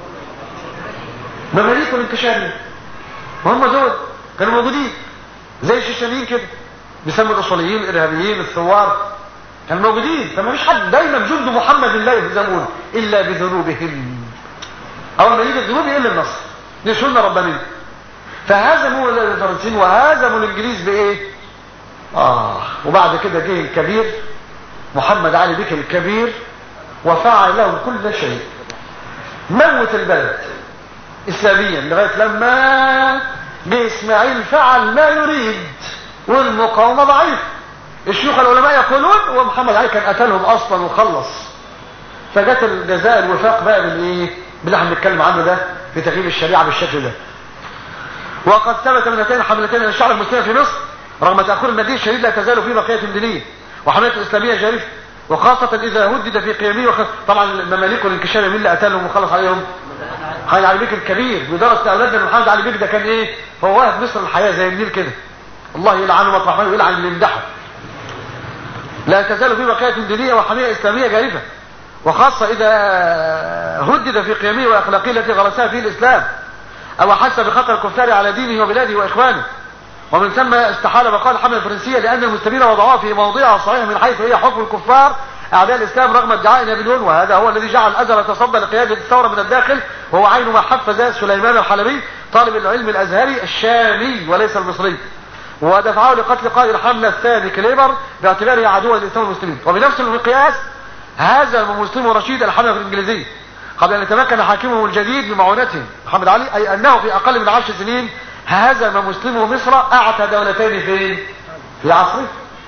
مماليك والانكشارية وهم دول كانوا موجودين زي الشيشانيين كده بيسموا الاصوليين الارهابيين الثوار كانوا موجودين فما فيش حد دايما جند محمد لا يهزمون الا بذنوبهم اول ما يجي الذنوب يقل النصر دي سنه ربانيه فهزموا الفرنسيين وهزموا الانجليز بايه اه وبعد كده جه الكبير محمد علي بك الكبير وفعل لهم كل شيء موت البلد اسلاميا لغايه لما جه اسماعيل فعل ما يريد والمقاومه ضعيف الشيوخ العلماء يقولون ومحمد علي كان قتلهم اصلا وخلص فجت الجزاء الوفاق بقى بالايه باللي احنا بنتكلم عنه ده في تغيير الشريعه بالشكل ده وقد ثبت من هاتين الحملتين للشعب المسلم في مصر رغم تاخر النبي الشديد لا تزال فيه بقيه دينيه وحملات الاسلاميه جارفه وخاصة إذا هدد في قيامه وخ... طبعا المماليك والانكشاف مين اللي قتلهم وخلص عليهم؟ محمد علي بيك الكبير بدرس لأولادنا محمد علي بيك ده كان إيه؟ هو واقف مصر الحياة زي النيل كده الله يلعنه مطرح ما يلعن اللي يمدحه لا تزال في بقية دينية وحمية إسلامية جارفة وخاصة إذا هدد في قيامه وأخلاقه التي غرسها فيه الإسلام أو حس بخطر الكفار على دينه وبلاده وإخوانه ومن ثم استحال بقاء الحملة الفرنسية لأن المسلمين وضعوها في موضعها الصحيح من حيث هي حكم الكفار أعداء الإسلام رغم ادعاء نابليون وهذا هو الذي جعل الأزهر يتصدى لقيادة الثورة من الداخل وهو عين ما حفز سليمان الحلبي طالب العلم الأزهري الشامي وليس المصري ودفعه لقتل قائد الحملة الثاني كليبر باعتباره عدوا للإسلام والمسلمين وبنفس المقياس هزم مسلم رشيد الحملة الإنجليزية قبل أن يتمكن حاكمه الجديد بمعونته محمد علي أي أنه في أقل من عشر سنين هزم مسلمو مصر أعتى دولتين فين؟ في عصره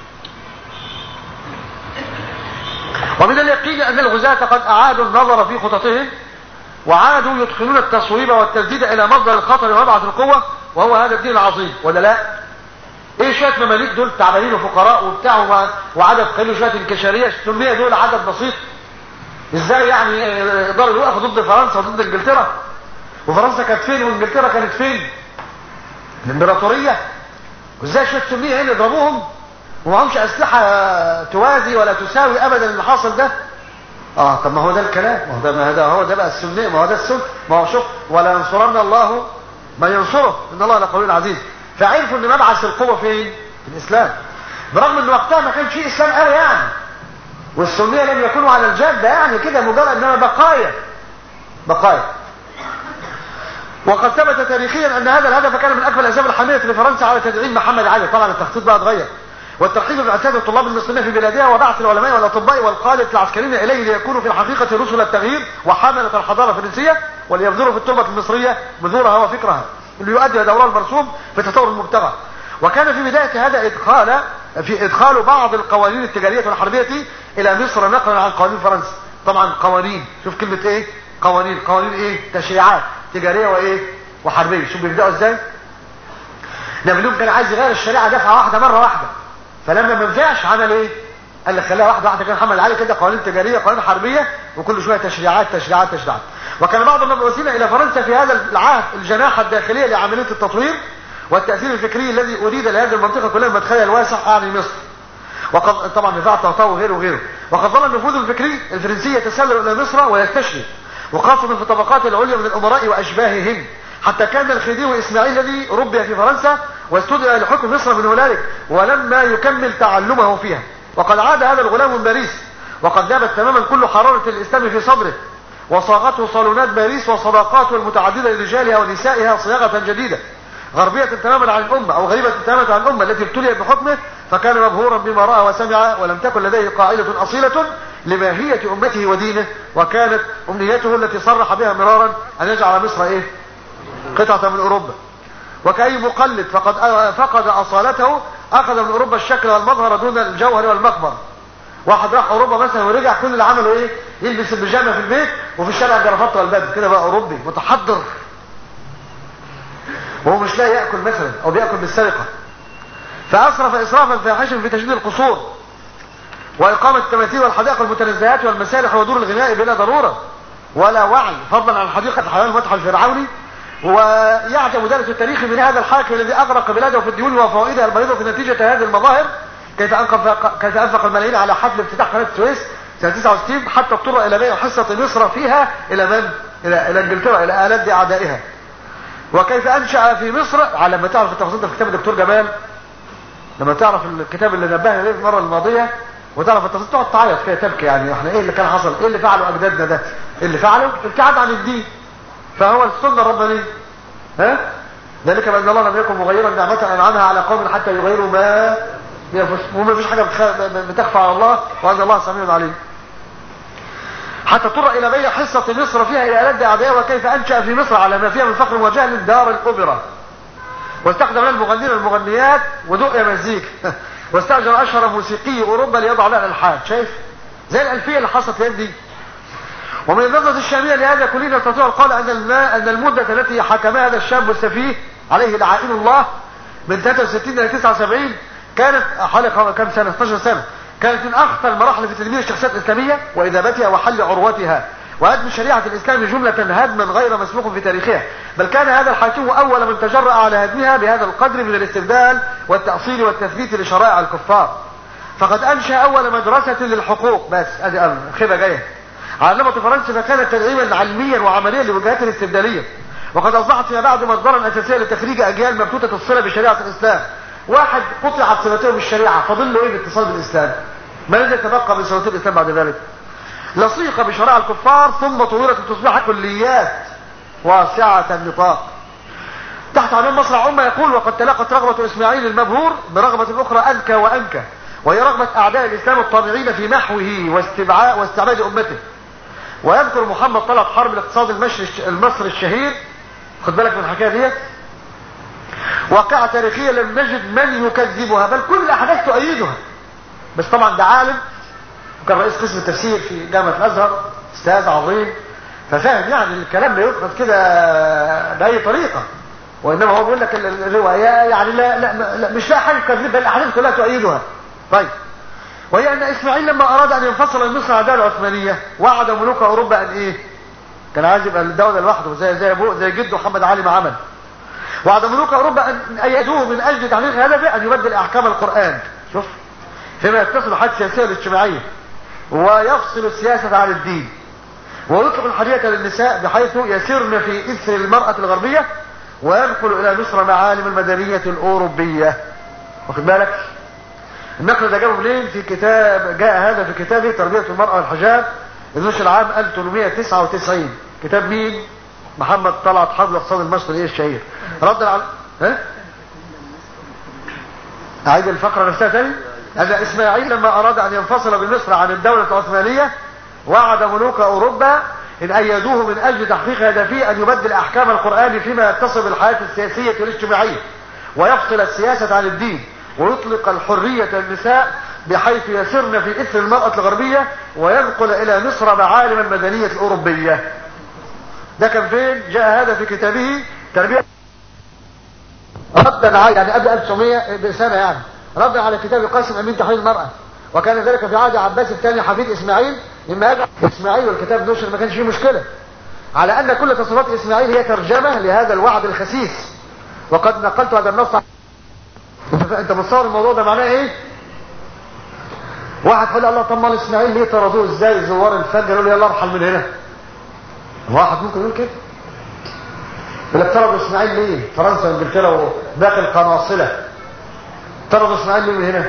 ومن اليقين أن الغزاة قد أعادوا النظر في خططهم وعادوا يدخلون التصويب والتسديد إلى مصدر الخطر ومبعث القوة وهو هذا الدين العظيم ولا لا ايه شويه مماليك دول تعبانين وفقراء وبتاع وما- وعدد قليل شويه الكشاريه 600 دول عدد بسيط ازاي يعني يقدروا يوقفوا ضد فرنسا وضد انجلترا وفرنسا كانت فين وانجلترا كانت فين الامبراطوريه وازاي شويه 600 هنا يضربوهم ومعهمش اسلحه توازي ولا تساوي ابدا اللي حاصل ده اه طب ما هو ده الكلام ما هو ده ما هذا هو ده بقى السنه ما هو ده السن ما هو شوف ولا ينصرن الله من ينصره ان الله لقوي عزيز فعرفوا ان مبعث القوه فين في الاسلام برغم ان وقتها ما كانش فيه اسلام قوي يعني والسنيه لم يكونوا على الجاده يعني كده مجرد انما بقايا بقايا وقد ثبت تاريخيا ان هذا الهدف كان من اكبر الاسباب الحاميه لفرنسا على تدعيم محمد علي طبعا التخطيط بقى اتغير والترحيب بمعتاد الطلاب المسلمين في بلادها وبعث العلماء والاطباء والقاده العسكريين اليه ليكونوا في الحقيقه رسل التغيير وحامله الحضاره الفرنسيه وليبذروا في التربه المصريه بذورها وفكرها ليؤدي دوره المرسوم في التطور المبتغى وكان في بدايه هذا ادخال في ادخال بعض القوانين التجاريه والحربيه الى مصر نقلا عن قوانين فرنسا طبعا قوانين شوف كلمه ايه قوانين قوانين ايه تشريعات تجاريه وايه وحربيه شوف بيبداوا ازاي نابليون كان عايز يغير الشريعه دفعه واحده مره واحده فلما ما نفعش عمل ايه قال لك خلاها واحده واحده كان محمد علي كده قوانين تجاريه قوانين حربيه وكل شويه تشريعات تشريعات تشريعات وكان بعض المبعوثين الى فرنسا في هذا العهد الجناح الداخليه لعمليه التطوير والتاثير الفكري الذي اريد لهذه المنطقه كلها مدخلها الواسع اعني مصر وقد طبعا نزاع طهطاوي وغيره وغيره وقد ظل النفوذ الفكري الفرنسي يتسلل الى مصر ويستشري وخاصه في الطبقات العليا من الامراء واشباههم حتى كان الخديوي اسماعيل الذي ربي في فرنسا واستدعي لحكم مصر من هنالك ولما يكمل تعلمه فيها وقد عاد هذا الغلام من باريس وقد ذابت تماما كل حرارة الإسلام في صدره وصاغته صالونات باريس وصداقاته المتعددة لرجالها ونسائها صياغة جديدة غربية تماما عن الأمة أو غريبة تماما عن الأمة التي ابتليت بحكمه فكان مبهورا بما رأى وسمع ولم تكن لديه قائلة أصيلة لماهية أمته ودينه وكانت أمنيته التي صرح بها مرارا أن يجعل مصر إيه قطعة من أوروبا وكأي مقلد فقد فقد أصالته أخذ من أوروبا الشكل والمظهر دون الجوهر والمقبر واحد راح أوروبا مثلا ورجع كل اللي عمله إيه يلبس البيجامة في البيت وفي الشارع الجرافطة والبدل كده بقى أوروبي متحضر وهو مش لاقي يأكل مثلا أو بيأكل بالسرقة فأسرف إسرافا فاحشا في تشديد القصور وإقامة التماثيل والحدائق والمتنزهات والمسارح ودور الغناء بلا ضرورة ولا وعي فضلا عن حديقة الحيوان المتحف الفرعوني ويعجب درس التاريخ من هذا الحاكم الذي أغرق بلاده في الديون وفوائدها البيضة نتيجة هذه المظاهر كيف أنفق كيف أنفق الملايين على حفل افتتاح قناة السويس سنة 69 حتى اضطر إلى بيع حصة مصر فيها إلى من؟ إلى إلى إنجلترا إلى آلات أعدائها وكيف أنشأ في مصر على ما تعرف التفاصيل ده في كتاب الدكتور جمال لما تعرف الكتاب اللي نبهنا عليه المرة الماضية وتعرف التفاصيل تقعد تعيط كده تبكي يعني احنا ايه اللي كان حصل ايه اللي فعله اجدادنا ده ايه اللي فعله ابتعاد عن الدين فهو السنه الربانيه ها ذلك بان الله لم يكن مغيرا نعمه انعمها على قوم حتى يغيروا ما بينفسهم وما فيش حاجه بتخفى على الله وان الله سميع عليم حتى اضطر الى بيع حصه مصر فيها الى الد اعدائها وكيف انشا في مصر على ما فيها من فقر وجهل دار الاوبرا واستخدم المغنيين والمغنيات ودق مزيكا واستاجر اشهر موسيقي اوروبا ليضع لها الالحان شايف زي الالفيه اللي حصلت اليوم دي ومن النظرة الشامية لهذا كلنا نستطيع القول أن الماء أن المدة التي حكمها هذا الشاب السفيه عليه لعائن الله من 63 إلى 79 كانت حوالي كم سنة 12 سنة كانت من أخطر المراحل في تدمير الشخصيات الإسلامية وإذابتها وحل عروتها وهدم شريعة الإسلام جملة هدما غير مسبوق في تاريخها بل كان هذا الحاكم أول من تجرأ على هدمها بهذا القدر من الاستبدال والتأصيل والتثبيت لشرائع الكفار فقد أنشأ أول مدرسة للحقوق بس هذه خيبة جاية علمت فرنسا فكانت تدعيما علميا وعمليا لوجهاتها الاستبدالية وقد أصبحت فيما بعد مصدرا أساسيا لتخريج أجيال مبتوتة الصلة بشريعة الإسلام واحد قطعت صلته بالشريعة فضل له إيه باتصال بالإسلام ما الذي يتبقى من صلة الإسلام بعد ذلك لصيق بشرائع الكفار ثم طورت تصبح كليات واسعة النطاق تحت عنوان مصرع أمة يقول وقد تلاقت رغبة إسماعيل المبهور برغبة أخرى أنكى وأنكى وهي رغبة أعداء الإسلام الطامعين في محوه واستبعاء واستعباد أمته ويذكر محمد طلعت حرب الاقتصاد المصري الشهير خد بالك من الحكايه دي واقعة تاريخية لم نجد من يكذبها بل كل الأحداث تؤيدها بس طبعا ده عالم وكان رئيس قسم التفسير في جامعة الأزهر أستاذ عظيم ففاهم يعني الكلام لا يؤخذ كده بأي طريقة وانما هو بيقول لك ال- ال- الروايه يعني لا, لا, لا مش لاقي حاجه تكذب بل الاحاديث كلها تؤيدها طيب وهي ان اسماعيل لما اراد ان ينفصل من مصر عن الدوله العثمانيه وعد ملوك اوروبا ان ايه كان عايز يبقى الدوله لوحده زي زي ابوه زي جده محمد علي ما عمل وعد ملوك اوروبا ان ايدوه من اجل تحقيق هدفه ان يبدل احكام القران شوف فيما يتصل بالحياه السياسيه والاجتماعيه ويفصل السياسه عن الدين ويطلق الحريه للنساء بحيث يسرن في اثر المراه الغربيه وينقل الى مصر معالم المدنيه الاوروبيه واخد بالك النقل ده جابه منين في كتاب جاء هذا في كتابه تربيه المراه والحجاب النشر عام 1899 كتاب مين محمد طلعت حبل اقتصاد المصري ايه الشهير رد على ها اعيد الفقره نفسها تاني ان اسماعيل لما اراد ان ينفصل بمصر عن الدوله العثمانيه وعد ملوك اوروبا ان ايدوه من اجل تحقيق هدفه ان يبدل احكام القران فيما يتصل بالحياه السياسيه والاجتماعيه ويفصل السياسه عن الدين ويطلق الحريه للنساء بحيث يسرن في اثر المراه الغربيه وينقل الى مصر معالم المدنيه الاوروبيه ده كان فين جاء هذا في كتابه تربيه ردا على يعني قبل 1900 بسنه يعني ردا على كتاب قاسم امين تحرير المراه وكان ذلك في عهد عباس الثاني حفيد اسماعيل مما يجعل اسماعيل والكتاب نشر ما كانش فيه مشكله على ان كل تصرفات اسماعيل هي ترجمه لهذا الوعد الخسيس وقد نقلت هذا النص انت انت متصور الموضوع ده معناه ايه واحد قال الله طب ما اسماعيل ليه طردوه ازاي زوار الفجر يقول يلا ارحل من هنا واحد ممكن يقول كده يقول لك طردوا اسماعيل ليه فرنسا وانجلترا وباقي القناصله طردوا اسماعيل ليه من هنا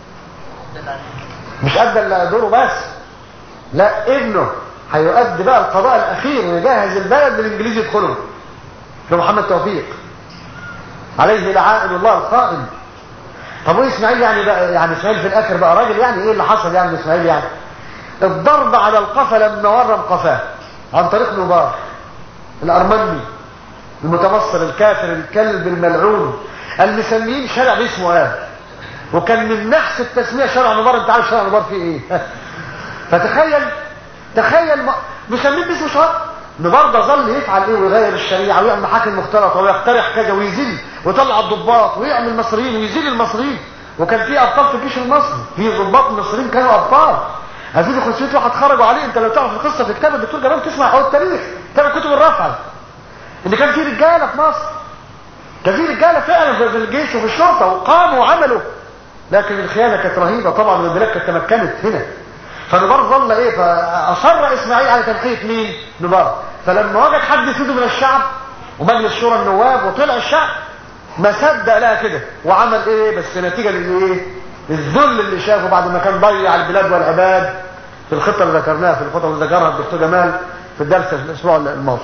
مش ادى دوره بس لا ابنه هيؤدي بقى القضاء الاخير ويجهز البلد للانجليز يدخلوا ده محمد توفيق عليه لعائن الله القائم طب وايه اسماعيل يعني بقى يعني اسماعيل في الاخر بقى راجل يعني ايه اللي حصل يعني اسماعيل يعني الضرب على القفا لما ورم قفاه عن طريق نبار الارمني المتمصر الكافر الكلب الملعون المسمين شارع باسمه قال وكان من نحس التسميه شارع نبار انت عارف شارع نبار فيه ايه فتخيل تخيل مسمين باسمه شارع نبار ده ظل يفعل ايه ويغير الشريعه ويعمل محاكم مختلطه ويقترح كذا ويذل ويطلع الضباط ويعمل مصريين ويذل المصريين وكان في ابطال في الجيش المصري في ضباط مصريين كانوا ابطال هذول 500 واحد خرجوا عليه انت لو تعرف القصه في كتاب الدكتور جمال تسمع او التاريخ كتاب كتب الرفع ان كان في رجاله في مصر كان في رجاله فعلا في الجيش وفي الشرطه وقاموا وعملوا لكن الخيانه كانت رهيبه طبعا والبلاد كانت تمكنت هنا فنبار ظل ايه فاصر اسماعيل على تنقيه مين نبار فلما وجد حد يسيده من الشعب ومجلس شورى النواب وطلع الشعب ما صدق لها كده وعمل ايه بس نتيجه للايه الذل اللي شافه بعد ما كان ضيع البلاد والعباد في الخطه اللي ذكرناها في الخطه اللي ذكرها الدكتور جمال في الدرس الاسبوع الماضي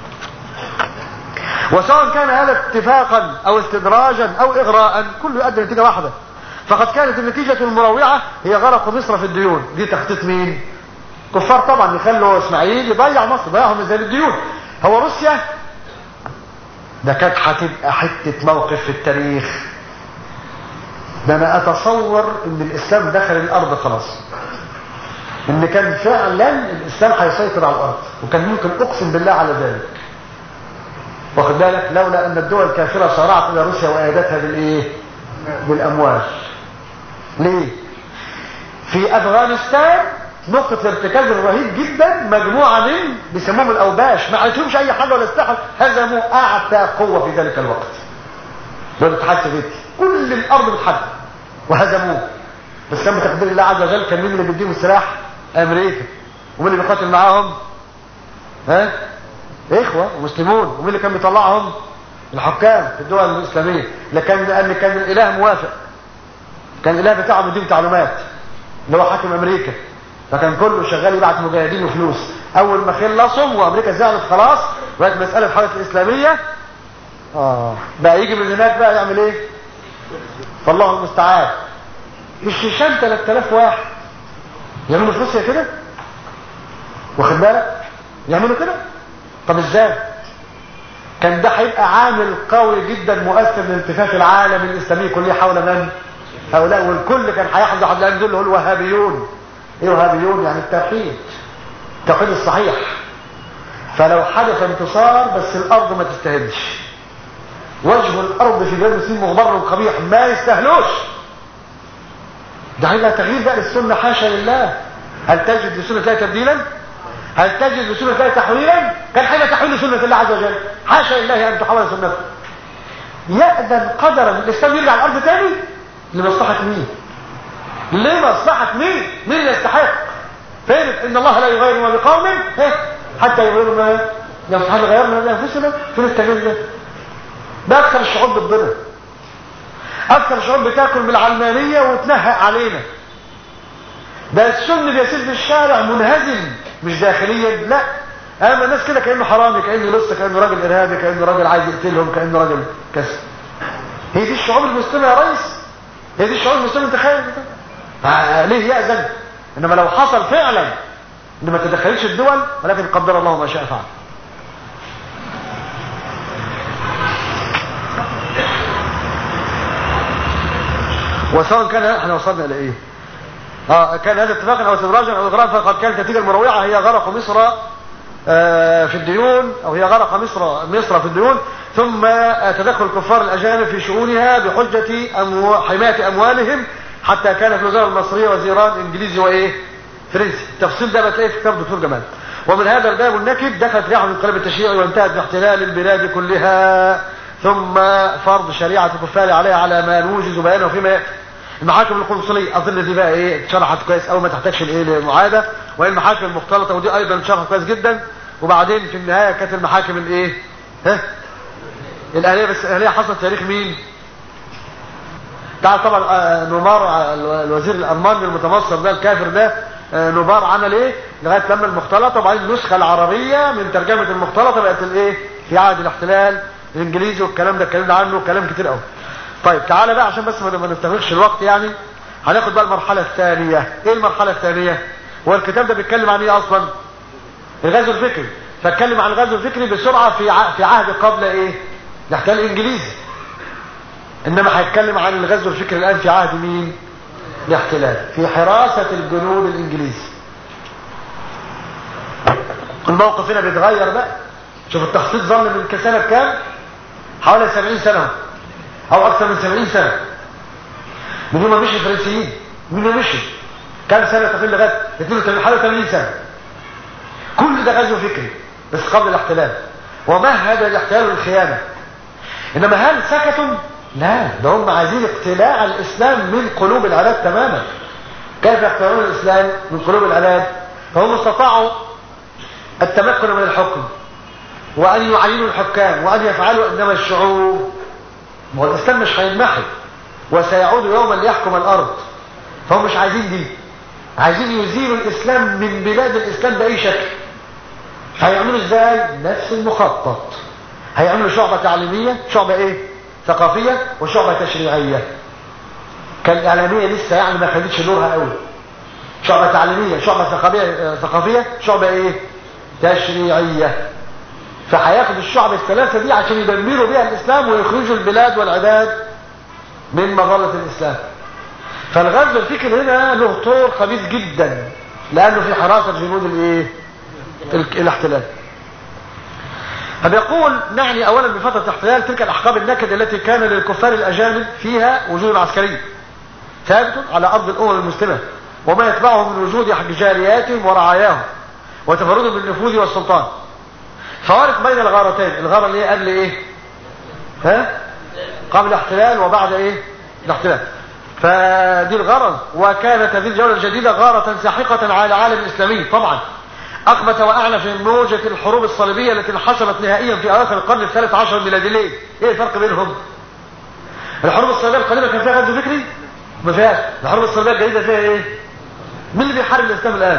وسواء كان هذا اتفاقا او استدراجا او اغراء كله يؤدي نتيجه واحده فقد كانت النتيجه المروعه هي غرق مصر في الديون دي تخطيط مين كفار طبعا يخلوا اسماعيل يضيع مصر ضيعهم ازاي الديون هو روسيا ده كانت هتبقى حته موقف في التاريخ ده انا اتصور ان الاسلام دخل الارض خلاص ان كان فعلا الاسلام هيسيطر على الارض وكان ممكن اقسم بالله على ذلك واخد بالك لولا ان الدول الكافره سارعت الى روسيا وايدتها بالايه بالاموال ليه في افغانستان نقطة الارتكاز الرهيب جدا مجموعة من بيسموهم الاوباش ما عندهمش اي حاجة ولا استحل هزموا اعتى قوة في ذلك الوقت دول الاتحاد السوفيتي كل الارض بتحدد وهزموه بس كان بتقدير الله عز وجل كان مين اللي بيديهم السلاح امريكا ومين اللي بيقاتل معاهم ها اخوة ومسلمون ومين اللي كان بيطلعهم الحكام في الدول الاسلامية لكن لان كان الاله موافق كان الاله بتاعه بيديهم تعليمات اللي هو حاكم امريكا فكان كله شغال يبعت مجاهدين وفلوس اول ما خلصهم وامريكا زعلت خلاص بقت مساله الحركه الاسلاميه اه بقى يجي من هناك بقى يعمل ايه فالله المستعان الشيشان 3000 واحد يعملوا في روسيا كده واخد بالك يعملوا كده طب ازاي كان ده هيبقى عامل قوي جدا مؤثر لالتفاف العالم الاسلامي كله حول من هؤلاء والكل كان هيحظى على دول اللي هو الوهابيون ايه وهابيون يعني التوحيد التوحيد الصحيح فلو حدث انتصار بس الارض ما تستهدش وجه الارض في بلاد المسلمين مغبر وقبيح ما يستاهلوش ده هيبقى تغيير بقى للسنه حاشا لله هل تجد لسنه الله تبديلا هل تجد لسنه الله تحويلا كان هيبقى تحويل سنه الله عز وجل حاشا لله ان تحول سنته يأذن قدرا الاسلام يرجع الارض تاني لمصلحه مين لمصلحه مين مين اللي يستحق فين ان الله لا يغير ما بقوم حتى يغيروا ما لو هل غيرنا لانفسنا فين التغيير ده ده اكثر الشعوب ضدنا اكثر الشعوب بتاكل من العلمانيه وتنهق علينا ده السن بيسير في الشارع منهزم مش داخليا لا اما الناس كده كانه حرامي كانه لسه كانه راجل ارهابي كانه راجل عايز يقتلهم كانه راجل كسر هي دي الشعوب المسلمه يا ريس هي دي الشعوب المسلمه تخيل كده ليه يأذن انما لو حصل فعلا ان ما تدخلش الدول ولكن قدر الله ما شاء فعل وسواء كان احنا وصلنا الى ايه اه كان هذا اتفاقا او استدراجا او اغراء فقد كانت النتيجه المروعه هي غرق مصر آه في الديون او هي غرق مصر مصر في الديون ثم تدخل الكفار الاجانب في شؤونها بحجه أمو... حمايه اموالهم حتى كانت الوزاره المصريه وزيران انجليزي وايه فرنسي التفصيل ده بتلاقيه في كتاب الدكتور جمال ومن هذا الباب النكد دخلت رياح الانقلاب التشريعي وانتهت باحتلال البلاد كلها ثم فرض شريعه الكفار عليها على ما نوجز بيانه فيما ياتي المحاكم القنصليه اظن دي بقى ايه اتشرحت كويس قوي ما تحتاجش الايه للمعاده وهي المحاكم المختلطه ودي ايضا اتشرحت كويس جدا وبعدين في النهايه كانت المحاكم الايه ها الاهليه بس الاهليه حصلت تاريخ مين تعال طبعا آه نومار آه الوزير الالماني المتمصر ده الكافر ده آه نومار عمل ايه لغايه لما المختلطه وبعدين النسخه العربيه من ترجمه المختلطه بقت الايه في عهد الاحتلال الانجليزي والكلام ده اتكلمنا عنه كلام كتير قوي طيب تعالى بقى عشان بس ما نستغرقش الوقت يعني هناخد بقى المرحله الثانيه ايه المرحله الثانيه هو الكتاب ده بيتكلم عن ايه اصلا الغزو الفكري فاتكلم عن الغزو الفكري بسرعه في في عهد قبل ايه الاحتلال الانجليزي انما هيتكلم عن الغزو الفكري الان في عهد مين الاحتلال في حراسه الجنود الانجليزي الموقف هنا بيتغير بقى شوف التخطيط ظل من سنه كام حوالي 70 سنه او اكثر من 70 سنه من يوم ما مشي الفرنسيين من يوم مشي كام سنه تقريبا لغايه 82 حوالي 80 سنه كل ده غزو فكري بس قبل الاحتلال ومهد الاحتلال والخيانه انما هل سكتوا لا ده هم عايزين اقتلاع الاسلام من قلوب العباد تماما كيف يقتلعون الاسلام من قلوب العباد فهم استطاعوا التمكن من الحكم وان يعينوا الحكام وان يفعلوا انما الشعوب ما هو الاسلام مش هينمحي وسيعود يوما ليحكم الارض فهم مش عايزين دي عايزين يزيلوا الاسلام من بلاد الاسلام باي شكل هيعملوا ازاي نفس المخطط هيعملوا شعبة تعليمية شعبة ايه ثقافية وشعبة تشريعية كان الاعلامية لسه يعني ما خدتش دورها قوي شعبة تعليمية شعبة ثقافية ثقافية شعبة ايه تشريعية فهياخد الشعب الثلاثة دي عشان يدمروا بيها الاسلام ويخرجوا البلاد والعباد من مظلة الاسلام فالغزو الفكري هنا له طور خبيث جدا لانه في حراسة جنود الايه الاحتلال فبيقول نعني اولا بفترة الاحتلال تلك الاحقاب النكد التي كان للكفار الاجانب فيها وجود عسكري ثابت على ارض الامم المسلمة وما يتبعه من وجود جارياتهم ورعاياهم وتفردهم بالنفوذ والسلطان فوارق بين الغارتين الغارة اللي هي قبل ايه ها قبل الاحتلال وبعد ايه الاحتلال فدي الغرض وكانت هذه الجولة الجديدة غارة ساحقة على العالم الإسلامي طبعا أقبت وأعلى في موجة الحروب الصليبية التي انحصرت نهائيا في أواخر القرن الثالث عشر الميلادي ليه؟ إيه الفرق بينهم؟ الحروب الصليبية القديمة كان فيها غزو فكري؟ ما فيهاش الحروب الصليبية الجديدة فيها إيه؟ مين اللي بيحارب الإسلام الآن؟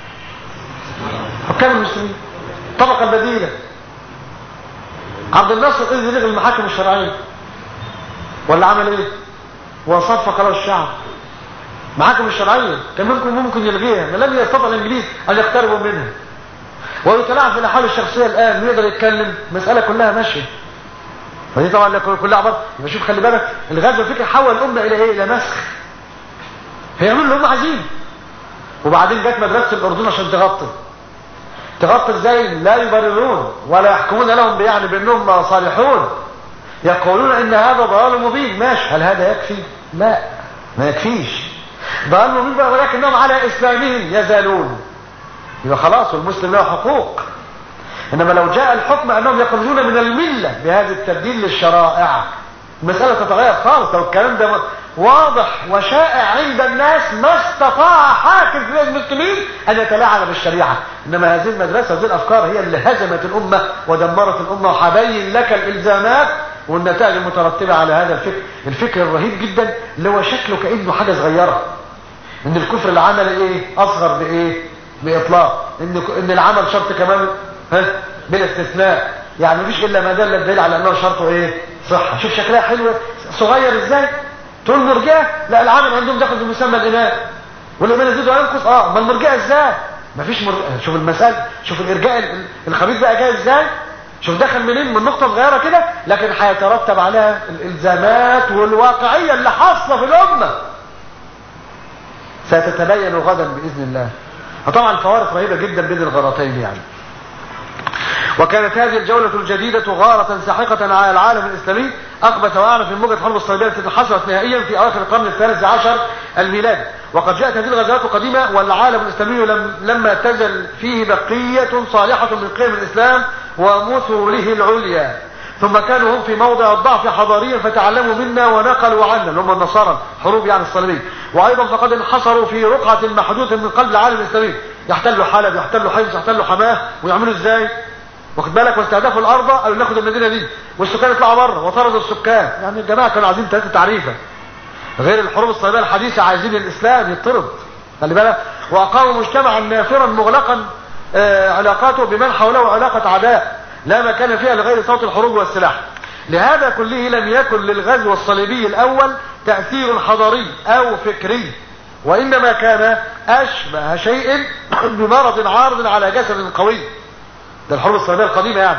حكام المسلمين الطبقة البديلة عبد الناصر إذن يلغي المحاكم الشرعية ولا عمل إيه؟ وصفق له الشعب محاكم الشرعية كان ممكن ممكن يلغيها ما لم يستطع الانجليز ان يقتربوا منها ويتلاعب في الاحوال الشخصية الان ويقدر يتكلم المسألة كلها ماشية فدي طبعا كلها عبارة يبقى شوف خلي بالك الغزو الفكري حول الامة الى ايه الى مسخ هيعملوا اللي هم عايزين وبعدين جت مدرسة الاردن عشان تغطي تغطي ازاي لا يبررون ولا يحكمون لهم يعني بانهم صالحون يقولون ان هذا ضلال مبين ماشي هل هذا يكفي لا ما يكفيش ضلال مبين بقى ولكنهم على اسلامهم يزالون يبقى خلاص والمسلم له حقوق انما لو جاء الحكم انهم يخرجون من المله بهذا التبديل للشرائع المساله تتغير خالص لو الكلام ده واضح وشائع عند الناس ما استطاع حاكم في المسلمين ان يتلاعب بالشريعه انما هذه المدرسه هذه الافكار هي اللي هزمت الامه ودمرت الامه وحبين لك الالزامات والنتائج المترتبه على هذا الفكر الفكر الرهيب جدا اللي هو شكله كانه حاجه صغيره ان الكفر العمل ايه اصغر بايه باطلاق ان ان العمل شرط كمان ها بلا استثناء يعني مفيش الا ما دل الدليل على انه شرطه ايه صحه شوف شكلها حلوه صغير ازاي تقول مرجئه لا العمل عندهم داخل في مسمى الايمان والايمان يزيد وينقص اه ما المرجئه ازاي مفيش مر... شوف المسألة شوف الارجاء الخبيث بقى جاي ازاي شوف دخل منين من نقطة صغيرة كده لكن هيترتب عليها الالزامات والواقعية اللي حاصلة في الامة ستتبين غدا باذن الله وطبعا فوارق رهيبة جدا بين الغارتين يعني وكانت هذه الجولة الجديدة غارة ساحقة على العالم الإسلامي أقبت وأعرف من موجة حرب الصليبية التي حصلت نهائيا في أواخر القرن الثالث عشر الميلادي وقد جاءت هذه الغزوات القديمة والعالم الإسلامي لم لما تزل فيه بقية صالحة من قيم الإسلام ومثوله العليا ثم كانوا هم في موضع الضعف حضاريا فتعلموا منا ونقلوا عنا اللي هم النصارى حروب يعني الصليبيين وايضا فقد انحصروا في رقعة محدودة من قلب العالم الاسلامي يحتلوا حلب يحتلوا حيث يحتلوا حماه ويعملوا ازاي واخد بالك واستهدفوا الارض قالوا ناخد المدينه دي والسكان يطلعوا بره وطردوا السكان يعني الجماعه كانوا عايزين ثلاثه تعريفه غير الحروب الصليبيه الحديثه عايزين الاسلام يطرد خلي بالك واقاموا مجتمعا نافرا مغلقا آه علاقاته بمن حوله علاقه عداء لا مكان فيها لغير صوت الحروب والسلاح لهذا كله لم يكن للغزو الصليبي الاول تاثير حضاري او فكري وانما كان اشبه شيء بمرض عارض على جسد قوي ده الحروب الصليبيه القديمه يعني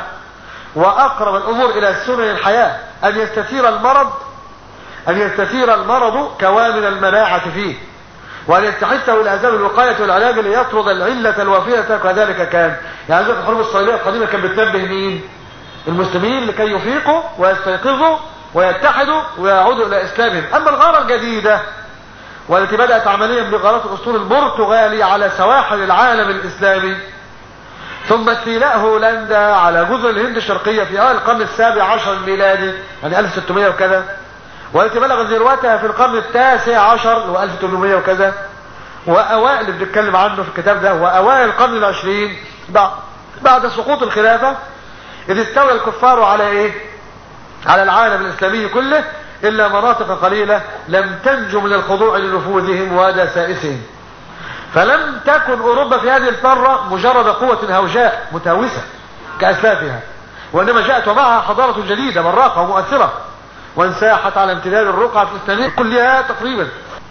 واقرب الامور الى سنن الحياه ان يستثير المرض ان يستثير المرض كوامن المناعه فيه وان يستحثه الى اسباب الوقايه والعلاج ليطرد العله الوافيه كذلك كان يعني زي الحروب الصليبيه القديمه كانت بتنبه مين المسلمين لكي يفيقوا ويستيقظوا ويتحدوا ويعودوا الى اسلامهم اما الغاره الجديده والتي بدات عمليا بغارات الاسطول البرتغالي على سواحل العالم الاسلامي ثم استيلاء هولندا على جزر الهند الشرقية في أوائل القرن السابع عشر الميلادي يعني 1600 وكذا والتي بلغت ذروتها في القرن التاسع عشر اللي هو 1800 وكذا وأوائل اللي بنتكلم عنه في الكتاب ده وأوائل القرن العشرين بعد سقوط الخلافة إذ استولى الكفار على إيه؟ على العالم الإسلامي كله إلا مناطق قليلة لم تنجو من الخضوع لنفوذهم ودسائسهم فلم تكن اوروبا في هذه القاره مجرد قوه هوجاء متهوسه كاسلافها وانما جاءت ومعها حضاره جديده براقه ومؤثره وانساحت على امتداد الرقعه الاسلاميه كلها تقريبا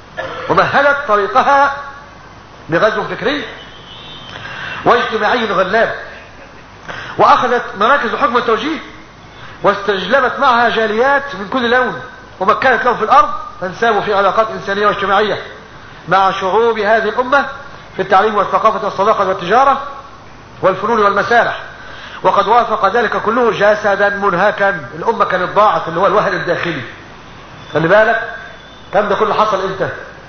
ومهدت طريقها بغزو فكري واجتماعي غلاب واخذت مراكز حكم التوجيه واستجلبت معها جاليات من كل لون ومكنت لهم في الارض فانسابوا في علاقات انسانيه واجتماعيه مع شعوب هذه الأمة في التعليم والثقافة والصداقة والتجارة والفنون والمسارح وقد وافق ذلك كله جسدا منهكا الأمة كانت ضاعت اللي هو الوهن الداخلي خلي بالك كم ده كله حصل امتى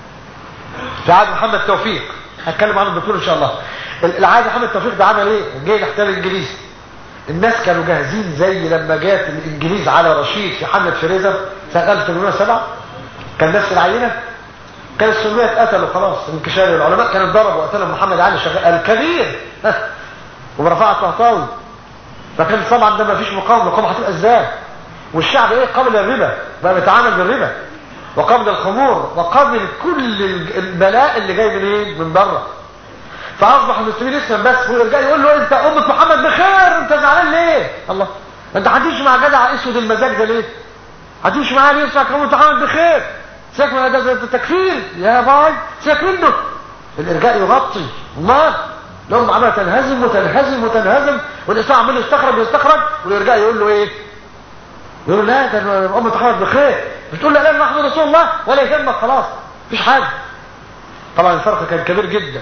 في عهد محمد توفيق هتكلم عنه الدكتور ان شاء الله العهد محمد توفيق ده عمل ايه جاي يحتل الانجليز الناس كانوا جاهزين زي لما جات الانجليز على رشيد في حملة فريزر سنة 1807 كان نفس العينة كان السلمية اتقتلوا خلاص انكشار العلماء كانوا ضربوا وقتلهم محمد علي شغال الكبير ورفع الطهطاوي فكان طبعا ده ما فيش مقاومه المقاومه هتبقى ازاي والشعب ايه قبل الربا بقى بيتعامل بالربا وقبل الخمور وقبل كل البلاء اللي جاي منين من بره فاصبح المسلمين يسلم بس ويرجع يقول له انت امه محمد بخير انت زعلان ليه الله انت هتمشي مع جدع اسود المزاج ده ليه هتمشي معاه ليه يسمعك امه محمد بخير سيبك من ده التكفير يا باي سيبك منه الارجاء يغطي ما لهم عماله تنهزم وتنهزم وتنهزم والاسلام عمال يستخرج ويستخرج والارجاء يقول له ايه يقول له لا ده امه محمد بخير بتقول لا لا محمد رسول الله ولا يهمك خلاص مفيش حاجه طبعا الفرق كان كبير جدا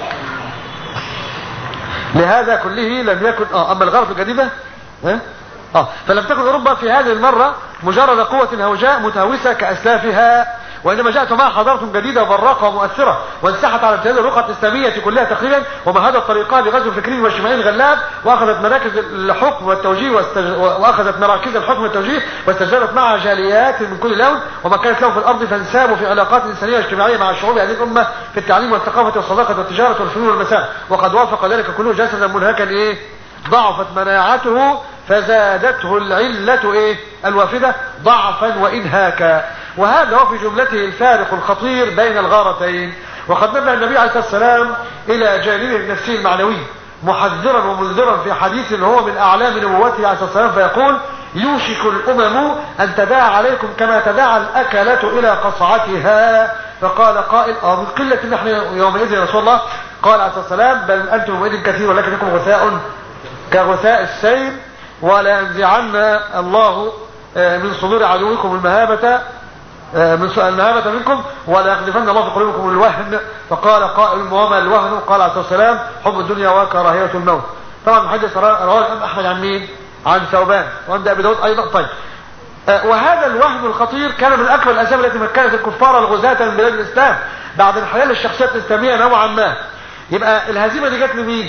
لهذا كله لم يكن اه اما الغرف الجديده ها اه فلم تكن اوروبا في هذه المره مجرد قوه هوجاء متهوسه كاسلافها وانما جاءت معها حضاره جديده وبراقه ومؤثره وانسحت على امتداد الرقعه الاسلاميه كلها تقريبا ومهدت طريقها بغزو فكري واجتماعي غلاب واخذت مراكز الحكم والتوجيه واستج... واخذت مراكز الحكم والتوجيه واستجلبت معها جاليات من كل لون وما كانت لهم في الارض فانسابوا في علاقات انسانيه واجتماعيه مع شعوب هذه الامه في التعليم والثقافه والصداقه والتجاره والفنون والمساء وقد وافق ذلك كله جسدا منهكا ايه ضعفت مناعته فزادته العلة ايه الوافدة ضعفا وانهاكا وهذا هو في جملته الفارق الخطير بين الغارتين وقد نبه النبي عليه الصلاة والسلام الى جانبه النفسي المعنوي محذرا ومنذرا في حديث هو من اعلام نبوته عليه الصلاة والسلام فيقول يوشك الامم ان تداعى عليكم كما تداعى الاكلة الى قصعتها فقال قائل اه من قلة نحن يومئذ يا رسول الله قال عليه الصلاة والسلام بل انتم يومئذ كثير ولكنكم غثاء كغثاء السيل ولا ينزعن الله من صدور عدوكم المهابة من المهابة منكم ولا يقذفن الله في قلوبكم الوهن فقال قائل وما الوهن قال عليه الصلاة والسلام حب الدنيا وكراهية الموت طبعا الحديث رواه الإمام أحمد عن مين؟ عن ثوبان وعند أبي داود أيضا طيب وهذا الوهن الخطير كان من أكبر الأسباب التي مكنت الكفار الغزاة من بلاد الإسلام بعد انحلال الشخصيات الإسلامية نوعا ما يبقى الهزيمة دي جت لمين؟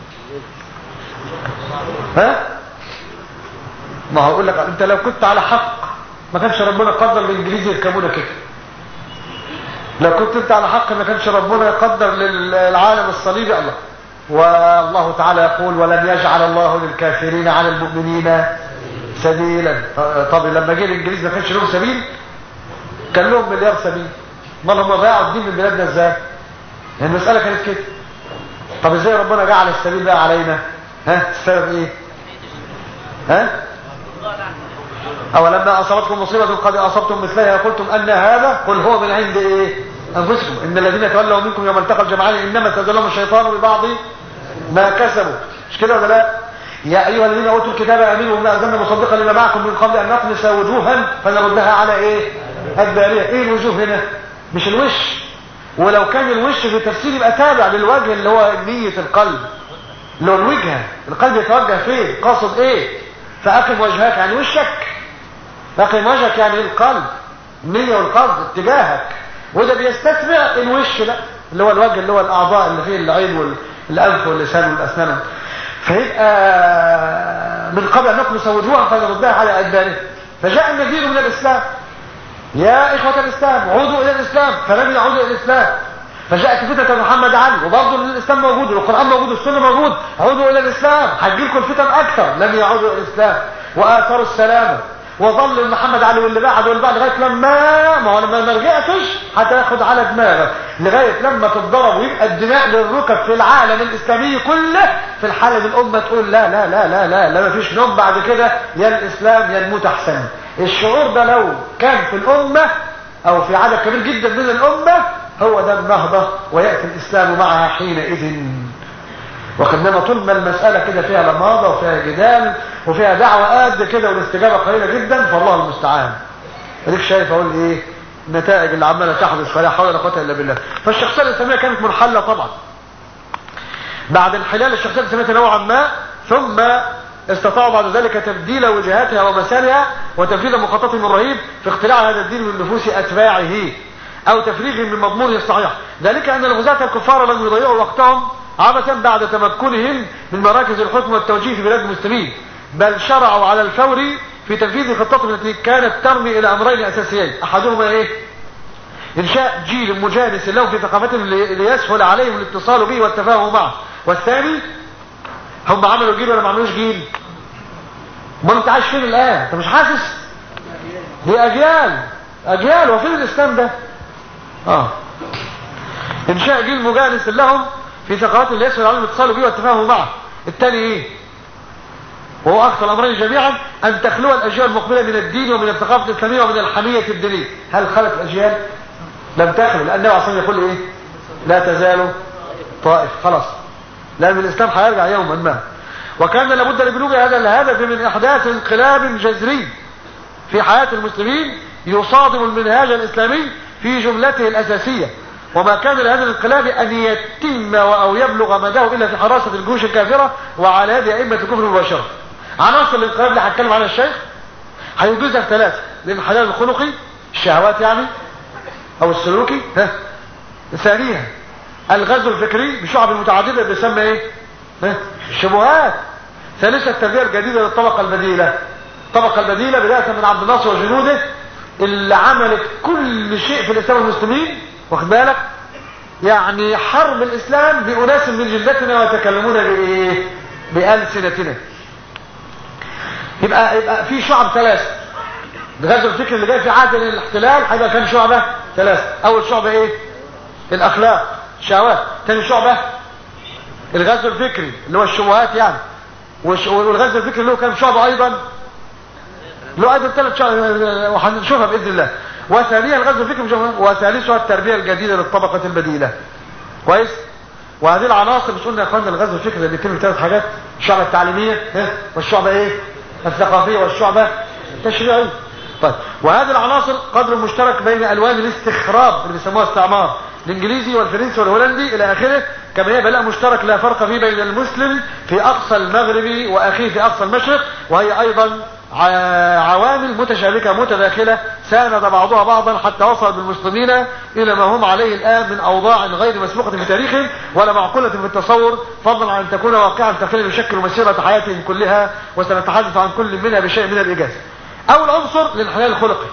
ها؟ ما هقول لك انت لو كنت على حق ما كانش ربنا قدر الانجليز يركبونا كده لو كنت انت على حق ما كانش ربنا يقدر للعالم الصليبي الله والله تعالى يقول ولن يجعل الله للكافرين على المؤمنين سبيلا طب لما جه الانجليز ما كانش لهم سبيل كان لهم مليار سبيل امال هم ضيعوا الدين من بلادنا ازاي المساله كانت كده طب ازاي ربنا جعل السبيل بقى علينا ها السبب ايه ها أولما أصابتكم مصيبة قد أصبتم مثلها قلتم أن هذا قل هو من عند إيه أنفسكم إن الذين تولوا منكم يوم التقى الجمعان إنما استزلهم الشيطان ببعض ما كسبوا مش كده ولا لا يا أيها الذين أوتوا الكتاب آمنوا بما أنزلنا مصدقا لما معكم من قبل أن نطمس وجوها فنردها على إيه أدبارها إيه الوجوه هنا مش الوش ولو كان الوش في التفسير يبقى تابع للوجه اللي هو نية القلب اللي هو الوجهة القلب يتوجه فين قاصد ايه فأقم وجهك يعني وشك أقم وجهك يعني القلب النية والقصد اتجاهك وده بيستتبع الوش ده اللي هو الوجه اللي هو الأعضاء اللي فيه العين والأنف واللسان والأسنان فيبقى من قبل أن نطمس وجوها فنردها على أدباره فجاء النذير من الإسلام يا إخوة الإسلام عودوا إلى الإسلام فلم يعودوا إلى الإسلام فجاءت فتنة محمد علي وبرضه الإسلام موجود والقرآن موجود والسنة موجود عودوا إلى الإسلام هتجيلكم الفتن أكثر لم يعودوا إلى الإسلام وآثروا السلامة وظل محمد علي واللي بعد واللي بعد لغايه لما ما هو لما ما رجعتش هتاخد على دماغك لغايه لما تتضرب ويبقى الدماء للركب في العالم الاسلامي كله في الحاله دي الامه تقول لا لا لا لا لا لا ما فيش نوم بعد كده يا الاسلام يا نموت احسن الشعور ده لو كان في الامه او في عدد كبير جدا من الامه هو ده النهضه وياتي الاسلام معها حينئذ وخدنا طول ما المسألة كده فيها لماضة وفيها جدال وفيها دعوة قد كده والاستجابة قليلة جدا فالله المستعان اديك شايف اقول ايه النتائج اللي عمالة تحدث فلا حول ولا قوة الا بالله فالشخصية الاسلامية كانت منحلة طبعا بعد انحلال الشخصية الاسلامية نوعا ما ثم استطاعوا بعد ذلك تبديل وجهاتها ومسارها وتنفيذ مخططهم الرهيب في اختلاع هذا الدين من نفوس اتباعه او تفريغ من مضمونه الصحيح ذلك ان الغزاة الكفار لم يضيعوا وقتهم عبثا بعد تمكنهم من مراكز الحكم والتوجيه في بلاد المسلمين بل شرعوا على الفور في تنفيذ خطتهم التي كانت ترمي الى امرين اساسيين احدهما ايه انشاء جيل مجانس لهم في ثقافتهم ليسهل عليهم الاتصال به والتفاهم معه والثاني هم عملوا جيل ولا ما عملوش جيل امال انت عايش فين الان انت مش حاسس دي اجيال اجيال وفين الاسلام ده اه انشاء جيل مجانس لهم في ثقافات اللي يسهل عليهم الاتصال به والتفاهم معه الثاني ايه وهو اخطر الامرين جميعا ان تخلو الاجيال المقبله من الدين ومن الثقافه الاسلاميه ومن الحميه الدينيه هل خلت الاجيال لم تخلو لان النبي عليه يقول ايه لا تزال طائف خلاص لان الاسلام هيرجع يوما ما وكان لابد لبلوغ هذا الهدف من احداث انقلاب جذري في حياه المسلمين يصادم المنهاج الاسلامي في جملته الاساسيه وما كان لهذا الانقلاب ان يتم او يبلغ مداه الا في حراسه الجيوش الكافره وعلى يد ائمه الكفر مباشره عناصر الانقلاب اللي هتكلم عنها الشيخ هيجوزها في ثلاثه الانحلال الخلقي الشهوات يعني او السلوكي ها ثانيا الغزو الفكري بشعب متعدده بيسمى ايه ها الشبهات ثالثا التربيه الجديده للطبقه البديله الطبقه البديله بدايه من عبد الناصر وجنوده اللي عملت كل شيء في الاسلام والمسلمين واخد بالك يعني حرب الاسلام باناس من جلدتنا ويتكلمون بايه بالسنتنا يبقى يبقى في شعب ثلاثه الغزو الفكري اللي جاي في عهد الاحتلال هيبقى كام شعبه ثلاثه اول شعبه ايه الاخلاق شهوات ثاني شعبه الغزو الفكري اللي هو الشبهات يعني والغزو الفكري اللي هو كام شعبه ايضا له ايضا ثلاث شعب وهنشوفها باذن الله وثانيا الغزو الفكري وثالثها التربيه الجديده للطبقه البديله كويس وهذه العناصر مش قلنا يا اخوانا الغزو الفكري اللي بيتم ثلاث حاجات الشعبه التعليميه والشعبه ايه الثقافيه والشعبه التشريعيه طيب وهذه العناصر قدر مشترك بين الوان الاستخراب اللي بيسموها استعمار الانجليزي والفرنسي والهولندي الى اخره كما هي بلاء مشترك لا فرق فيه بين المسلم في اقصى المغرب واخيه في اقصى المشرق وهي ايضا عوامل متشابكة متداخلة ساند بعضها بعضا حتى وصل بالمسلمين إلى ما هم عليه الآن من أوضاع غير مسبوقة في تاريخهم ولا معقولة في التصور فضلا عن أن تكون واقعا تقريبا يشكل مسيرة حياتهم كلها وسنتحدث عن كل منها بشيء من الإجازة أول عنصر للانحلال الخلقي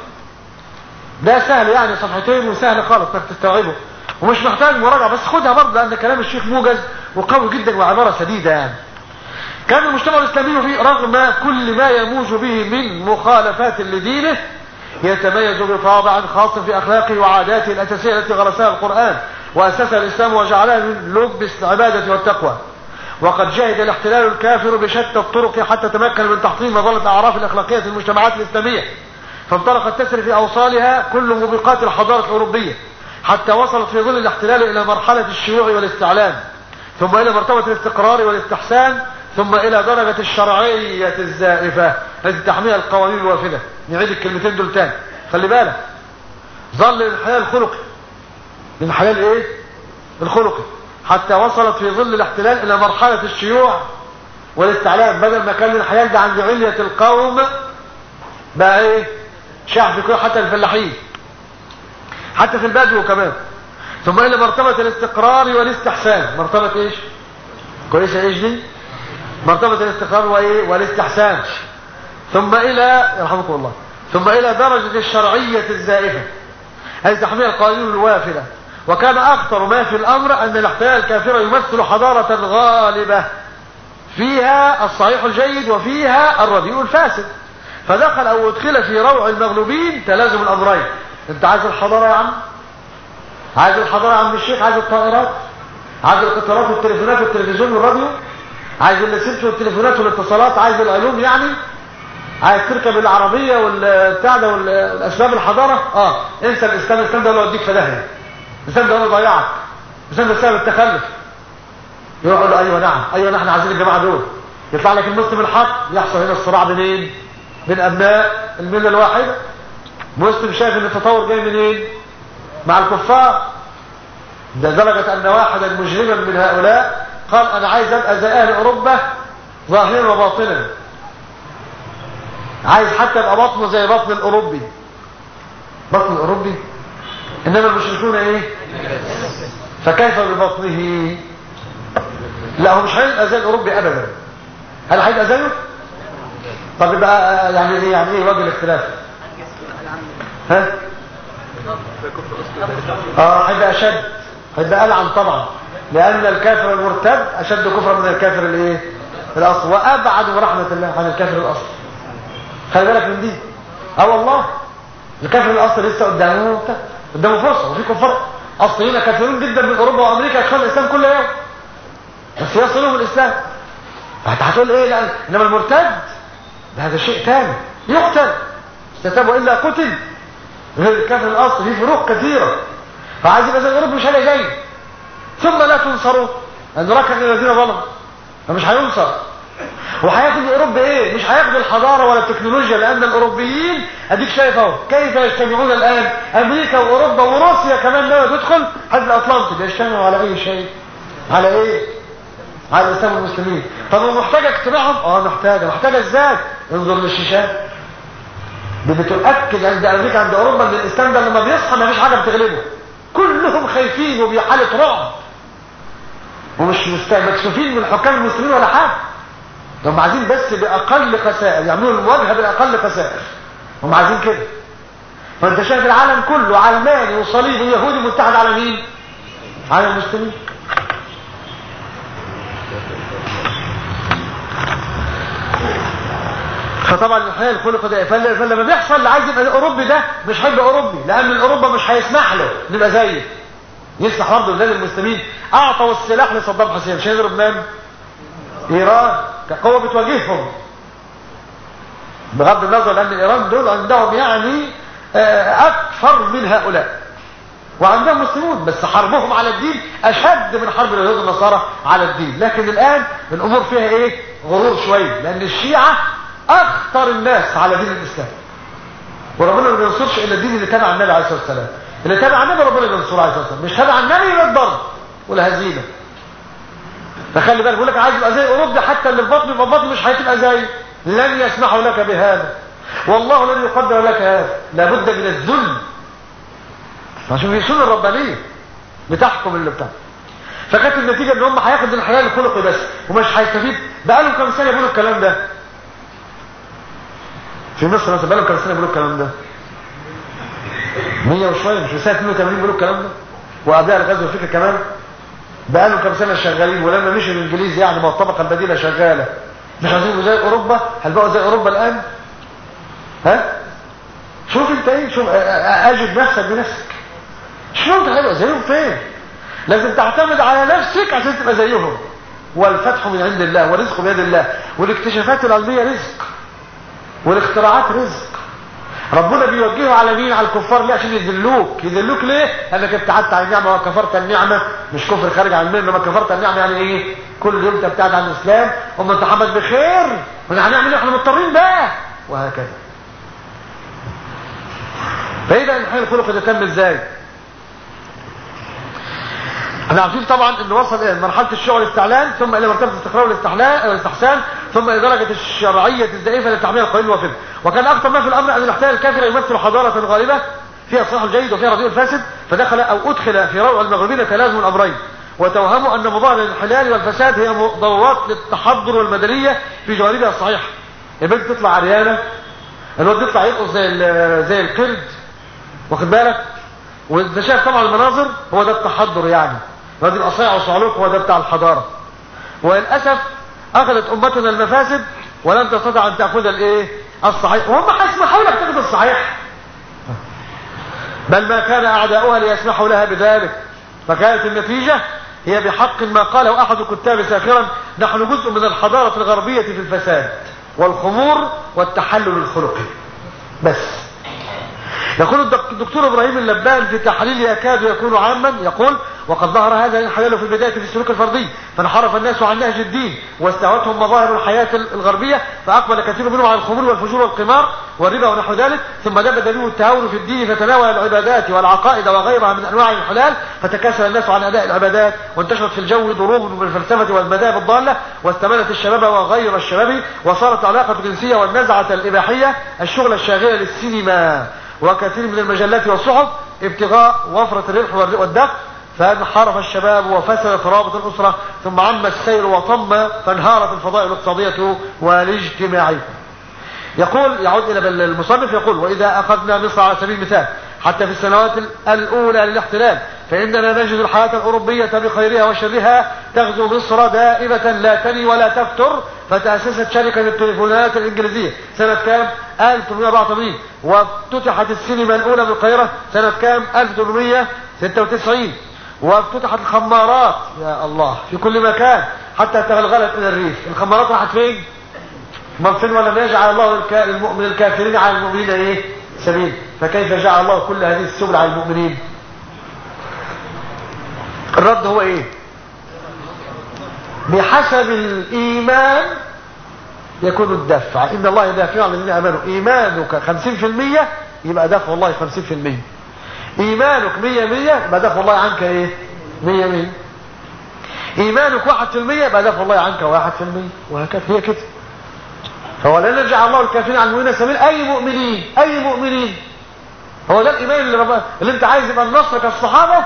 ده سهل يعني صفحتين وسهل خالص انك تستوعبه ومش محتاج مراجعة بس خدها برضه لأن كلام الشيخ موجز وقوي جدا وعبارة سديدة يعني كان المجتمع الإسلامي فيه رغم كل ما يموج به من مخالفات لدينه يتميز بطابع خاص في أخلاقه وعاداته الأساسية التي غرسها القرآن وأسسها الإسلام وجعلها من لب العبادة والتقوى وقد جاهد الاحتلال الكافر بشتى الطرق حتى تمكن من تحطيم مظلة أعراف الأخلاقية في المجتمعات الإسلامية فانطلقت تسري في أوصالها كل موبقات الحضارة الأوروبية حتى وصلت في ظل الاحتلال إلى مرحلة الشيوع والاستعلام ثم إلى مرتبة الاستقرار والاستحسان ثم الى درجة الشرعية الزائفة التي تحميها القوانين الوافدة نعيد الكلمتين دول تاني خلي بالك ظل الانحلال الخلقي الانحلال ايه الخلقي حتى وصلت في ظل الاحتلال الى مرحلة الشيوع والاستعلام بدل ما كان الانحلال ده عند علية القوم بقى ايه شعب في كل حتى الفلاحين حتى في البدو كمان ثم الى مرتبة الاستقرار والاستحسان مرتبة ايش كويسة ايش دي مرتبة الاستقرار وايه والاستحسان ثم الى يرحمكم الله ثم الى درجة الشرعية الزائفة اي تحمية القانون الوافلة وكان اخطر ما في الامر ان الاحتلال الكافر يمثل حضارة غالبة فيها الصحيح الجيد وفيها الرديء الفاسد فدخل او ادخل في روع المغلوبين تلازم الامرين انت عايز الحضارة يا عم عايز الحضارة يا عم الشيخ عايز الطائرات عايز القطارات والتليفونات والتلفزيون والراديو عايز اللاسلكي والتليفونات والاتصالات عايز العلوم يعني عايز تركب العربية والبتاع ده والاسباب الحضارة اه انسى الاسلام الاسلام ده هو يوديك في داهية الاسلام ده هو ضيعك الاسلام ده سبب التخلف يقول ايوه نعم ايوه نحن عايزين الجماعة دول يطلع لك المسلم الحق يحصل هنا الصراع بين بين ابناء الملة الواحدة مسلم شايف ان التطور جاي منين مع الكفار ده درجة ان واحدا مجرما من هؤلاء قال انا عايز ابقى زي اهل اوروبا ظاهرا وباطنا عايز حتى ابقى بطنه زي بطن الاوروبي بطن الاوروبي انما المشركون ايه فكيف ببطنه لا هو مش هيبقى زي الاوروبي ابدا هل هيبقى زيه طب يبقى يعني ايه يعني ايه وجه الاختلاف ها اه هيبقى اشد هيبقى العن طبعا لان الكافر المرتد اشد كفرا من الكافر الايه الاصل وابعد رحمه الله عن الكافر الاصل خلي بالك من دي اه والله الكافر الاصل لسه قدامه قدامه فرصه وفي كفار اصليين كثيرون جدا من اوروبا وامريكا يدخلوا الاسلام كل يوم بس يصلهم الاسلام انت هتقول ايه لا انما المرتد ده هذا شيء ثاني يقتل استتاب الا قتل غير الكافر الاصل في فروق كثيره فعايز يبقى زي الاوروبي مش حاجه جاي ثم لا تنصروا ان ركن الذين ظلموا فمش هينصر وهياخد اوروبا ايه مش هياخد الحضاره ولا التكنولوجيا لان الاوروبيين اديك شايف اهو كيف يجتمعون الان امريكا واوروبا وروسيا كمان ناويه تدخل حد الاطلنطي بيجتمعوا على اي شيء على ايه على الاسلام والمسلمين طب محتاجه اجتماعهم اه محتاجه محتاجه ازاي انظر للشيشان بتؤكد عند امريكا عند اوروبا ان الاسلام ده لما بيصحى ما فيش حاجه بتغلبه كلهم خايفين وبحاله رعب ومش مكسوفين من الحكام المسلمين ولا حاجه هم عايزين بس باقل خسائر يعملوا المواجهه باقل خسائر هم عايزين كده فانت شايف العالم كله علماني وصليبي ويهودي متحد على مين على المسلمين فطبعا الحياه الخلق ده فلما بيحصل اللي عايز يبقى اوروبي ده مش هيبقى اوروبي لان اوروبا مش هيسمح له نبقى زيه يسمح برضه لبلاد المسلمين اعطوا السلاح لصدام حسين مش هيضرب من ايران كقوه بتواجههم بغض النظر لان ايران دول عندهم يعني اكثر من هؤلاء وعندهم مسلمون بس حربهم على الدين اشد من حرب اليهود والنصارى على الدين لكن الان الامور فيها ايه غرور شويه لان الشيعه اخطر الناس على دين الاسلام وربنا ما بينصرش الا الدين اللي تابع النبي عليه الصلاه والسلام اللي تابع النبي ربنا بينصره عليه الصلاه والسلام مش تابع النبي يبقى الضرب والهزيمه فخلي بالك بيقول لك عايز يبقى زي اوروبا حتى اللي في بطني يبقى بطني مش هتبقى زي لن يسمحوا لك بهذا والله لن يقدر لك هذا لابد من الذل عشان في سنه الربانيه بتحكم اللي بتاع فكانت النتيجه ان هم هياخدوا الحلال الخلقي بس ومش هيستفيد بقالهم كام سنه يقولوا الكلام ده في مصر مثلا بقالهم كام سنه يقولوا الكلام ده 100 وشويه مش في سنه 82 بيقولوا الكلام ده وقبلها الغزو الفكري كمان بقالهم كام سنه شغالين ولما مشي الانجليز يعني ما الطبقه البديله شغاله مش عايزين يبقوا زي اوروبا هل بقوا زي اوروبا الان ها شوف انت ايه شوف اجد نفسك بنفسك شلون تبقى زيهم فين لازم تعتمد على نفسك عشان تبقى زيهم والفتح من عند الله والرزق بيد الله والاكتشافات العلميه رزق والاختراعات رزق ربنا بيوجهه على مين على الكفار ليه عشان يذلوك يذلوك ليه انك ابتعدت عن النعمه وكفرت النعمه مش كفر خارج عن المله انما كفرت النعمه يعني ايه كل يوم تبتعد عن الاسلام وما انت حمد بخير من هنعمل احنا مضطرين بقى وهكذا فاذا الحين الخلق ده تم ازاي احنا عارفين طبعا انه وصل الى مرحله الشغل الاستعلان ثم الى مرتبه الاستقرار والاستحلال والاستحسان ثم الى درجه الشرعيه الزائفه للتعمير القليل وفد وكان اكثر ما في الامر ان الاحتلال الكافر يمثل حضاره غالبه فيها الصلاح الجيد وفيها رديء الفاسد فدخل او ادخل في روع المغربين تلازم الامرين وتوهموا ان مظاهر الانحلال والفساد هي ضرورات للتحضر والمدنيه في جوانبها الصحيحه البنت تطلع عريانه الواد يطلع يرقص زي زي القرد واخد بالك وانت شايف طبعا المناظر هو ده التحضر يعني هذه الأصيع وصعلوك هو ده بتاع الحضارة وللأسف أخذت أمتنا المفاسد ولم تستطع أن تأخذ الإيه الصحيح وهم هيسمحوا لك تاخذ الصحيح بل ما كان أعداؤها ليسمحوا لها بذلك فكانت النتيجة هي بحق ما قاله أحد الكتاب ساخرا نحن جزء من الحضارة الغربية في الفساد والخمور والتحلل الخلقي بس يقول الدكتور ابراهيم اللبان في تحليل يكاد يكون عاما يقول وقد ظهر هذا الحلال في البدايه في السلوك الفردي فانحرف الناس عن نهج الدين واستهوتهم مظاهر الحياه الغربيه فاقبل كثير منهم على الخمور والفجور والقمار والربا ونحو ذلك ثم دب دليل التهاون في الدين فتناول العبادات والعقائد وغيرها من انواع الحلال فتكاسل الناس عن اداء العبادات وانتشرت في الجو ضروب من الفلسفه والمذاهب الضاله واستملت الشباب وغير الشباب وصارت العلاقه الجنسيه والنزعه الاباحيه الشغل الشاغله للسينما وكثير من المجلات والصحف ابتغاء وفرة الربح والدخل فانحرف الشباب وفسدت رابط الأسرة ثم عم السير وطم فانهارت الفضائل الاقتصادية والاجتماعية يقول يعود إلى المصنف يقول وإذا أخذنا مصر على سبيل المثال حتى في السنوات الأولى للاحتلال فإننا نجد الحياة الأوروبية بخيرها وشرها تغزو مصر دائمة لا تني ولا تفتر فتأسست شركة التليفونات الإنجليزية سنة كام 1884 وافتتحت السينما الأولى بالقاهرة سنة كام 1896 وافتتحت الخمارات يا الله في كل مكان حتى تغلغلت إلى الريف الخمارات راحت فين من فين ولم يجعل الله المؤمن الكافرين على المؤمنين ايه سبيل فكيف جعل الله كل هذه السبل على المؤمنين الرد هو ايه بحسب الايمان يكون الدفع ان الله يدافع عن الذين امنوا ايمانك 50% يبقى دفع الله 50% ايمانك 100 100 يبقى دفع الله عنك ايه 100 100 ايمانك واحد في المية يبقى دفع الله عنك واحد في المية وهكذا هي كده فهو لا نرجع الله الكافرين على المؤمنين سبيل اي مؤمنين اي مؤمنين هو ده الايمان اللي, رب... اللي انت عايز يبقى النصر كالصحابه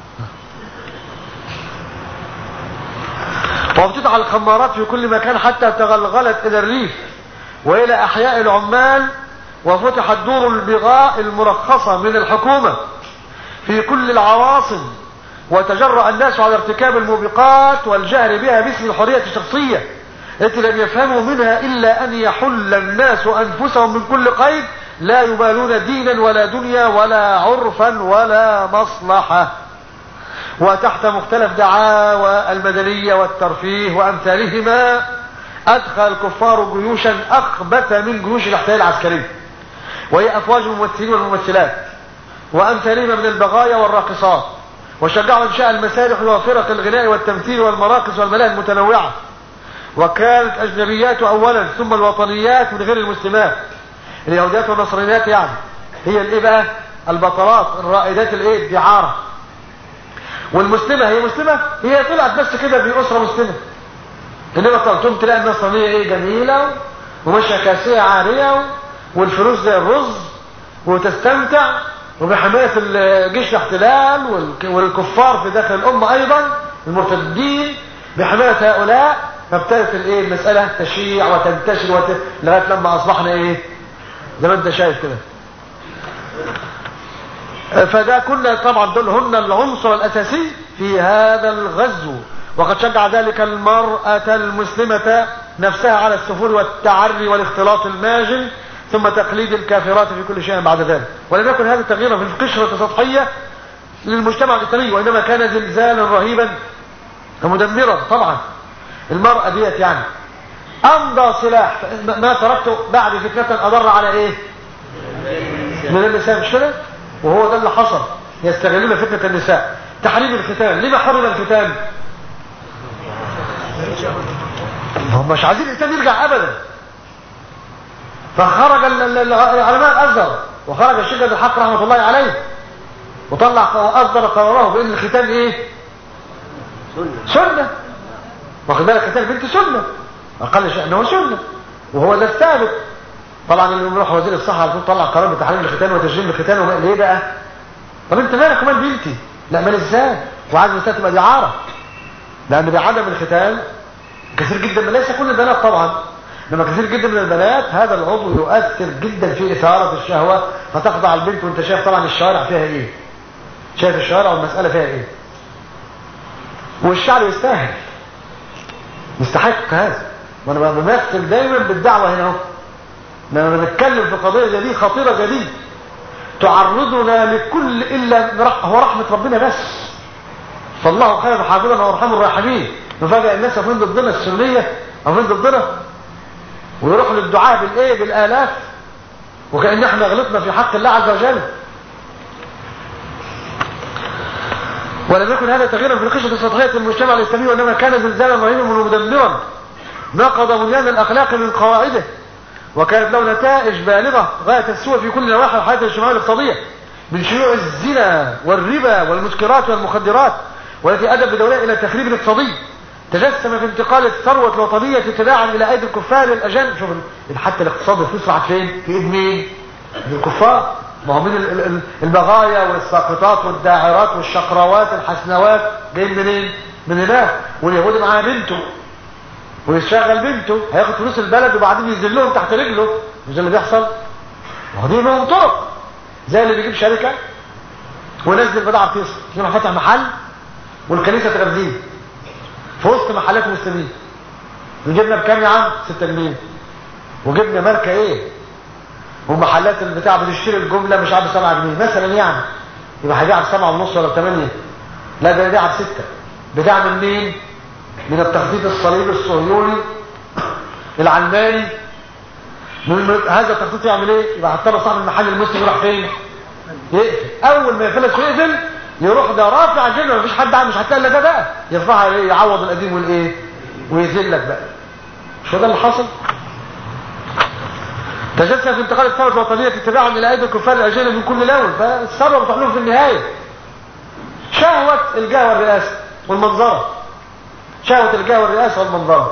وابتدع الخمارات في كل مكان حتى تغلغلت الى الريف والى احياء العمال وفتحت دور البغاء المرخصة من الحكومة في كل العواصم وتجرأ الناس على ارتكاب الموبقات والجهر بها باسم الحرية الشخصية التي لم يفهموا منها إلا أن يحل الناس أنفسهم من كل قيد لا يبالون دينا ولا دنيا ولا عرفا ولا مصلحة وتحت مختلف دعاوى المدنية والترفيه وأمثالهما أدخل الكفار جيوشا أخبث من جيوش الاحتلال العسكري وهي أفواج الممثلين والممثلات وأمثالهما من البغايا والراقصات وشجعوا إنشاء المسارح وفرق الغناء والتمثيل والمراقص والملاهي المتنوعة وكانت أجنبيات أولا ثم الوطنيات من غير المسلمات اليهوديات والنصرانيات يعني هي الايه بقى البطلات الرائدات الايه الدعارة والمسلمة هي مسلمة هي طلعت بس كده في أسرة مسلمة انما طلعتم تلاقي النصرانية ايه جميلة وماشية كاسية عارية والفلوس زي الرز وتستمتع وبحماية الجيش الاحتلال والكفار في داخل الأمة أيضا المرتدين بحماية هؤلاء فابتدت الايه المسألة تشيع وتنتشر وت... لغاية لما أصبحنا ايه زي ما انت شايف كده فده كنا طبعا دول هن العنصر الأساسي في هذا الغزو وقد شجع ذلك المرأة المسلمة نفسها على السفور والتعري والاختلاط الماجن ثم تقليد الكافرات في كل شيء بعد ذلك ولم يكن هذا تغييرا في القشرة السطحية للمجتمع الإسلامي وإنما كان زلزالا رهيبا ومدمرا طبعا المرأة ديت يعني أمضى سلاح ما تركته بعد فتنة أضر على إيه من النساء مش كده وهو ده اللي حصل يستغلون فتنة النساء تحريم الختان لما حرم الختان هم مش عايزين الإنسان يرجع أبدا فخرج العلماء الأزهر وخرج الشيخ عبد الحق رحمة الله عليه وطلع وأصدر قراره بأن الختان إيه سنة سنة واخد بالك ختان البنت سنة أقل شيء أنه سنة وهو ده الثابت طبعا اللي بيروح وزير الصحة على طول طلع قرار بتحريم الختان وتجريم الختان وما ليه بقى طب انت مالك ومال بنتي لا مال ازاي وعايز النساء تبقى دي عاره لان بعدم الختان كثير جدا من ليس كل البنات طبعا لما كثير جدا من البنات هذا العضو يؤثر جدا في إثارة الشهوة فتخضع البنت وانت شايف طبعا الشوارع فيها ايه شايف الشوارع والمسألة فيها ايه والشعر يستاهل يستحق هذا وانا بمثل دايما بالدعوة هنا اهو لما بنتكلم في قضية زي دي خطيرة زي دي تعرضنا لكل الا هو رحمة ربنا بس فالله خير حافظا وارحم الراحمين نفاجئ الناس فين ضدنا السنية او فين ضدنا ويروحوا للدعاء بالايه بالالاف وكأن احنا غلطنا في حق الله عز وجل ولم يكن هذا تغييرا في القشرة السطحية المجتمع الإسلامي وإنما كان زلزالا رهيبا ومدمرا نقض بنيان الأخلاق من قواعده وكانت له نتائج بالغة غاية السوء في كل نواحي الحياة الاجتماعية الاقتصادية من شيوع الزنا والربا والمسكرات والمخدرات والتي أدت بدولها إلى تخريب اقتصادي تجسم في انتقال الثروة الوطنية تباعا إلى أيدي الكفار الأجانب شوف حتى الاقتصاد الفلوس راحت فين؟ في إيد مين؟ الكفار ما هو من البغايا والساقطات والداعرات والشقراوات الحسنوات جايين منين؟ من هناك واليهودي معاه بنته ويشغل بنته هياخد فلوس البلد وبعدين يذلهم تحت رجله مش ده اللي بيحصل؟ ودي لهم طرق زي اللي بيجيب شركة ونزل بضاعة رخيصة يروح فتح محل والكنيسة تغذيه في وسط محلات المسلمين وجبنا بكام يا عم 6 جنيه وجبنا ماركة ايه ومحلات البتاع بتشتري الجملة مش عارف 7 جنيه مثلا يعني يبقى هيبيعها ب 7 ونص ولا ب 8 لا ده يبيعها ب 6 بتاع من مين من التخطيط الصليبي الصهيوني العلماني من هذا التخطيط يعمل ايه يبقى هضطر صاحب المحل المسلم يروح فين يقفل اول ما يفلس ويقفل يروح ده رافع الجنة مفيش حد عم مش هتلاقي الا ده بقى يرفعها ايه يعوض القديم والايه ويذلك بقى مش ده اللي حصل تجسد في انتقال الثروه الوطنيه اتباعا الى ايدي الكفار الاجانب من كل لون فالثروه بتروح لهم في النهايه شهوه الجاه والرئاسه والمنظره شهوة الجاه والرئاسة والمنظرة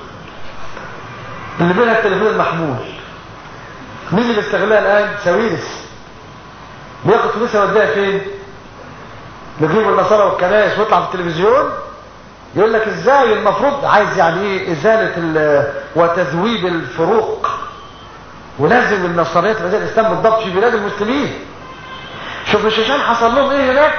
اللي بينها التليفون المحمول مين اللي بيستغلها الآن سويرس بياخد فلوسها يوديها فين بيجيب النصارى والكنائس ويطلع في التلفزيون يقول لك ازاي المفروض عايز يعني ايه ازالة وتذويب الفروق ولازم النصرانية تبقى زي الاسلام بالضبط في بلاد المسلمين شوف الشيشان حصل لهم ايه هناك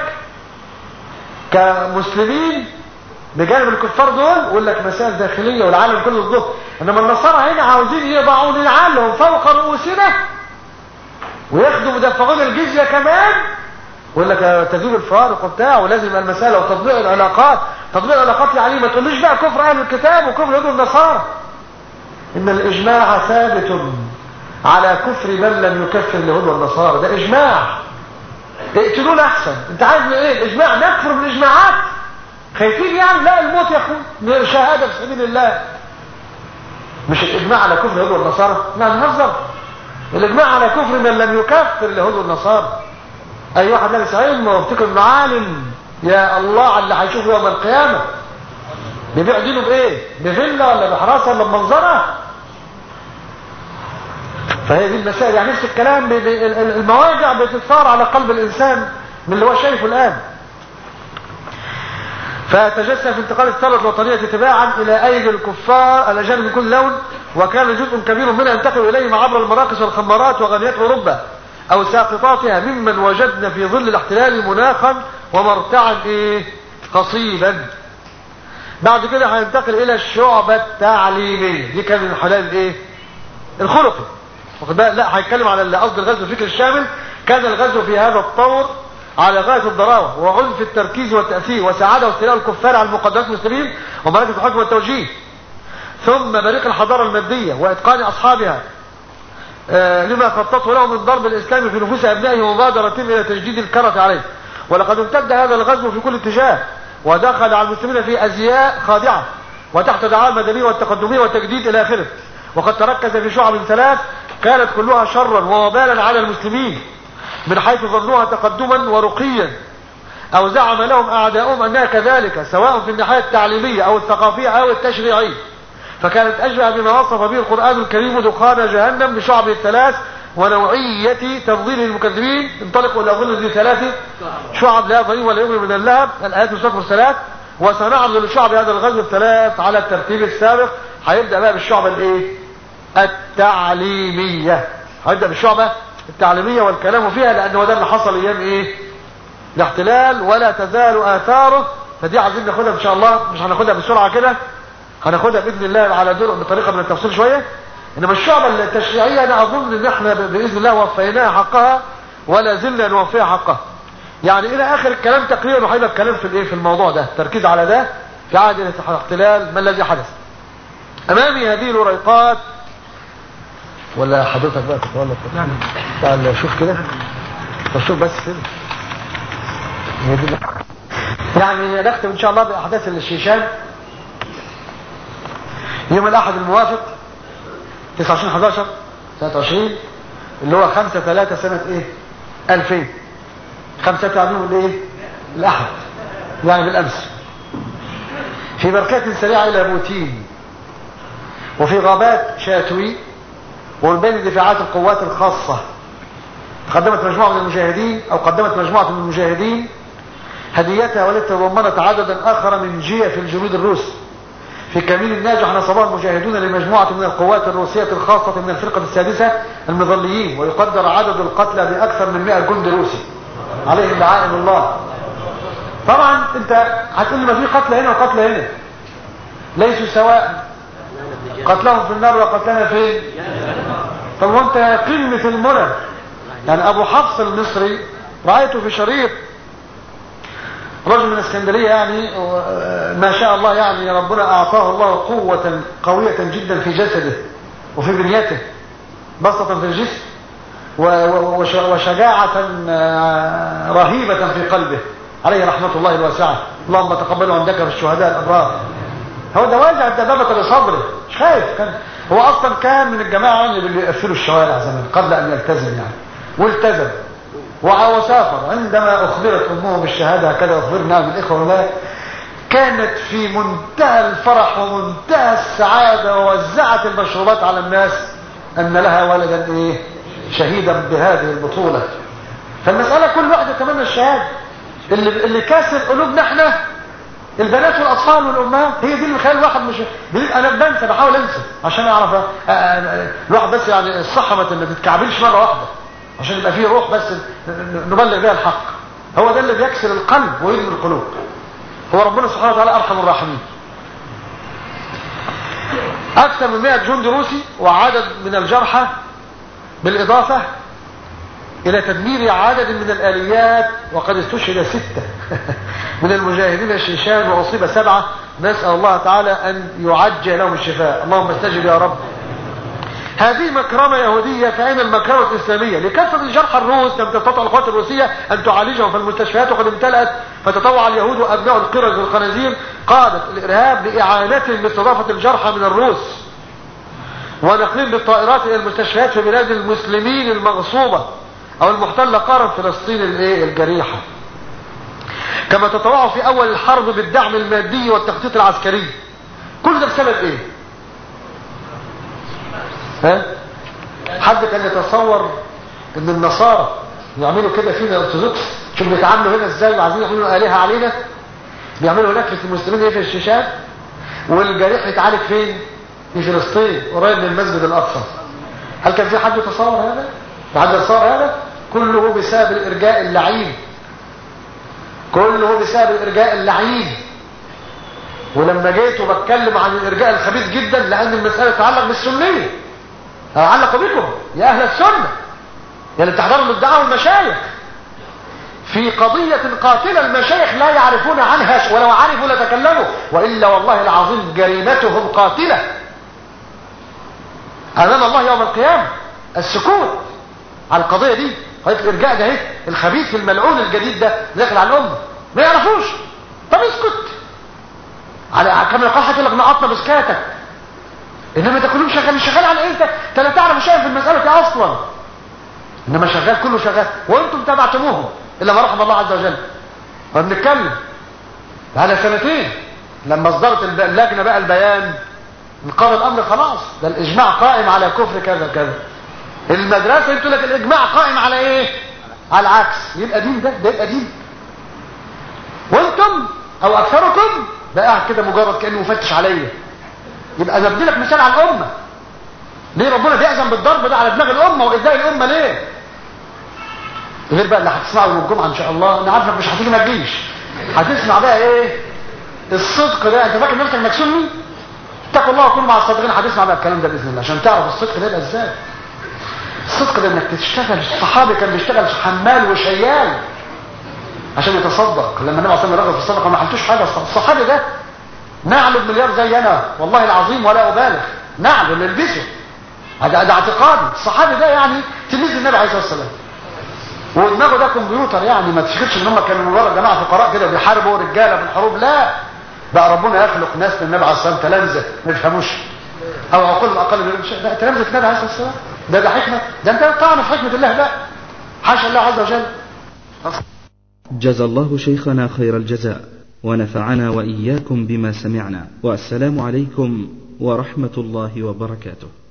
كمسلمين بجانب الكفار دول يقول لك مسائل داخلية والعالم كله ضده انما النصارى هنا عاوزين يضعون العالم فوق رؤوسنا وياخدوا مدفعون الجزية كمان يقول لك تذوب الفارق وبتاع ولازم المسألة وتطبيق العلاقات تطبيق العلاقات يعني ما تقوليش بقى كفر اهل الكتاب وكفر اليهود والنصارى ان الاجماع ثابت على كفر من لم يكفر اليهود والنصارى ده اجماع اقتلونا احسن انت عايز ايه الاجماع نكفر بالاجماعات خايفين يعني لا الموت يا اخو شهاده في سبيل الله مش الاجماع على كفر اليهود والنصارى احنا هنهزر الاجماع على كفر من لم يكفر اليهود والنصارى اي واحد لابس علم وافتكر انه عالم يا الله على اللي هيشوفه يوم القيامه بيبيع دينه بايه بفيلا ولا بحراسه ولا بمنظره فهي دي المسائل يعني نفس الكلام المواجع بتثار على قلب الانسان من اللي هو شايفه الان فتجسى في انتقال الثورة الوطنية تباعا إلى أيدي الكفار الأجانب من كل لون وكان جزء كبير منها ينتقل إليهم عبر المراقص والخمارات وغنيات أوروبا أو ساقطاتها ممن وجدنا في ظل الاحتلال مناخا ومرتعا إيه قصيبا بعد كده هينتقل إلى الشعبة التعليمية دي كان من حلال إيه الخلقي واخد بالك لا هيتكلم على قصد الغزو الفكري الشامل كان الغزو في هذا الطور على غاية الضراوة وعنف التركيز والتأثير وسعادة واستيلاء الكفار على المقدمات المسلمين ومراكز الحكم والتوجيه ثم بريق الحضارة المادية وإتقان أصحابها آه لما خططه له من ضرب الإسلام في نفوس أبنائه ومبادرتهم إلى تجديد الكرة عليه ولقد امتد هذا الغزو في كل اتجاه ودخل على المسلمين في أزياء خادعة وتحت دعاء المدنية والتقدمية والتجديد إلى آخره وقد تركز في شعب ثلاث كانت كلها شرا ووبالا على المسلمين من حيث ظنوها تقدما ورقيا او زعم لهم اعداؤهم انها كذلك سواء في الناحية التعليمية او الثقافية او التشريعية فكانت اشبه بما وصف به القرآن الكريم دخان جهنم بشعب الثلاث ونوعية تفضيل المكذبين انطلقوا الى ظل ذي ثلاث شعب لا ظليم ولا يغني من اللهب الايات والصفر الثلاث وسنعرض للشعب هذا الغزو الثلاث على الترتيب السابق هيبدأ بقى بالشعب الايه التعليمية هيبدأ بالشعبة التعليمية والكلام فيها لأنه ده اللي حصل أيام إيه الاحتلال ولا تزال آثاره فدي عايزين ناخدها إن شاء الله مش هناخدها بسرعة كده هناخدها بإذن الله على دور بطريقة من التفصيل شوية إنما الشعبة التشريعية أنا أظن إن إحنا بإذن الله وفيناها حقها ولا زلنا نوفيها حقها يعني إلى آخر الكلام تقريبا وهيبقى الكلام في الإيه في الموضوع ده التركيز على ده في عهد الاحتلال ما الذي حدث أمامي هذه الوريقات ولا حضرتك بقى تتولى نعم تعال شوف كده طب شوف بس كده يعني نختم ان شاء الله باحداث الشيشان يوم الاحد الموافق 29 11 سنة 20 اللي هو 5 3 سنة ايه 2000 5 تعليم الايه الاحد يعني بالامس في بركات سريعة الى بوتين وفي غابات شاتوي ومن بين دفاعات القوات الخاصة قدمت مجموعة من المجاهدين او قدمت مجموعة من المجاهدين هديتها والتي تضمنت عددا اخر من جيف الجنود الروس في كمين الناجح نصبها المجاهدون لمجموعة من القوات الروسية الخاصة من الفرقة السادسة المظليين ويقدر عدد القتلى بأكثر من 100 جند روسي عليهم لعائن الله طبعا انت هتقول لي ما في قتلى هنا وقتلى هنا ليسوا سواء قتلهم في النار وقتلنا فين طب وانت قمة المنى يعني ابو حفص المصري رأيته في شريط رجل من اسكندرية يعني ما شاء الله يعني ربنا اعطاه الله قوة قوية جدا في جسده وفي بنيته بسطة في الجسم وشجاعة رهيبة في قلبه عليه رحمة الله الواسعة اللهم تقبله عندك في الشهداء الأبرار هو ده واجع الدبابة لصدره مش خايف كان هو أصلا كان من الجماعة اللي بيقفلوا الشوارع زمان قبل أن يلتزم يعني والتزم وسافر عندما أخبرت أمه بالشهادة هكذا أخبرنا بالإخوة ولا كانت في منتهى الفرح ومنتهى السعادة ووزعت المشروبات على الناس أن لها ولدا إيه شهيدا بهذه البطولة فالمسألة كل واحد يتمنى الشهادة اللي, اللي كاسر قلوبنا احنا البنات والاطفال والامهات هي دي اللي مخلي الواحد مش بيبقى انا بنسى بحاول انسى عشان اعرف أ- أ- أ- الواحد بس يعني الصحه ما ما تتكعبلش مره واحده عشان يبقى فيه روح بس ن- نبلغ بيها الحق هو ده اللي بيكسر القلب ويدمي القلوب هو ربنا سبحانه وتعالى ارحم الراحمين اكثر من 100 جندي روسي وعدد من الجرحى بالاضافه الى تدمير عدد من الاليات وقد استشهد ستة من المجاهدين الشيشان واصيب سبعة نسأل الله تعالى ان يعجل لهم الشفاء اللهم استجب يا رب هذه مكرمة يهودية فأين المكرمة الإسلامية لكثرة الجرحى الروس لم تستطع القوات الروسية أن تعالجهم في المستشفيات وقد امتلأت فتطوع اليهود وأبناء القرد والخنازير قادة الإرهاب لإعانتهم باستضافة الجرحى من الروس ونقلهم بالطائرات إلى المستشفيات في بلاد المسلمين المغصوبة أو المحتلة قارا فلسطين الإيه؟ الجريحة كما تطوعوا في أول الحرب بالدعم المادي والتخطيط العسكري كل ده بسبب إيه؟ ها؟ حد كان يتصور ان النصارى يعملوا كده فينا الارثوذكس شوف بيتعاملوا هنا ازاي وعايزين يعملوا الهه علينا بيعملوا هناك في المسلمين ايه في الشيشان والجريح يتعالج فين في فلسطين قريب من المسجد الاقصى هل كان في حد يتصور هذا حد يتصور هذا كله بسبب الارجاء اللعين كله بسبب الارجاء اللعين ولما جيت وبتكلم عن الارجاء الخبيث جدا لان المساله تتعلق بالسنيه أعلق بكم يا أهل السنة يا اللي بتحضروا الدعاء والمشايخ في قضية قاتلة المشايخ لا يعرفون عنها ولو عرفوا لتكلموا وإلا والله العظيم جريمتهم قاتلة أمام الله يوم القيامة السكوت على القضية دي قضية الإرجاء ده اهي الخبيث الملعون الجديد ده داخل على الأمة ما يعرفوش طب اسكت على كما يقول حتى لك نقطنا بسكاتك انما ده كلهم شغال مش شغال على ايه انت انت لا تعرف شيء في المساله دي اصلا انما شغال كله شغال وانتم تبعتموهم الا ما رحم الله عز وجل فبنتكلم على سنتين لما اصدرت الب- اللجنه بقى البيان انقضى الامر خلاص ده الاجماع قائم على كفر كذا كذا المدرسه بتقول لك الاجماع قائم على ايه على العكس يبقى دين ده ده يبقى دين وانتم او اكثركم ده قاعد كده مجرد كانه مفتش عليا يبقى انا بدي لك مثال على الامه ليه ربنا بيأذن بالضرب ده على دماغ الامه واذاء الامه ليه غير بقى اللي هتسمعه يوم الجمعه ان شاء الله انا عارفك مش هتيجي ما تجيش هتسمع بقى ايه الصدق ده انت فاكر نفسك انك سني اتقوا الله وكونوا مع الصادقين هتسمع بقى الكلام ده باذن الله عشان تعرف الصدق ده يبقى ازاي الصدق ده انك تشتغل الصحابي كان بيشتغل حمال وشيال عشان يتصدق لما النبي صلى الله عليه وسلم رغب في الصدقه ما حلتوش حاجه الصحابي ده نعل بمليار زي انا والله العظيم ولا ابالغ نعل اللي البسه هذا ده اعتقادي الصحابي ده يعني تلميذ النبي عليه الصلاه والسلام ودماغه ده كمبيوتر يعني ما تشكلش ان هم كانوا مجرد جماعه فقراء كده بيحاربوا رجاله في الحروب لا بقى ربنا يخلق ناس للنبي عليه الصلاه والسلام تلامذه ما يفهموش او عقول اقل من ده تلامذه النبي عليه الصلاه والسلام ده ده حكمه ده انت طعن في حكمه الله بقى حاشا الله عز وجل جزى الله شيخنا خير الجزاء ونفعنا واياكم بما سمعنا والسلام عليكم ورحمه الله وبركاته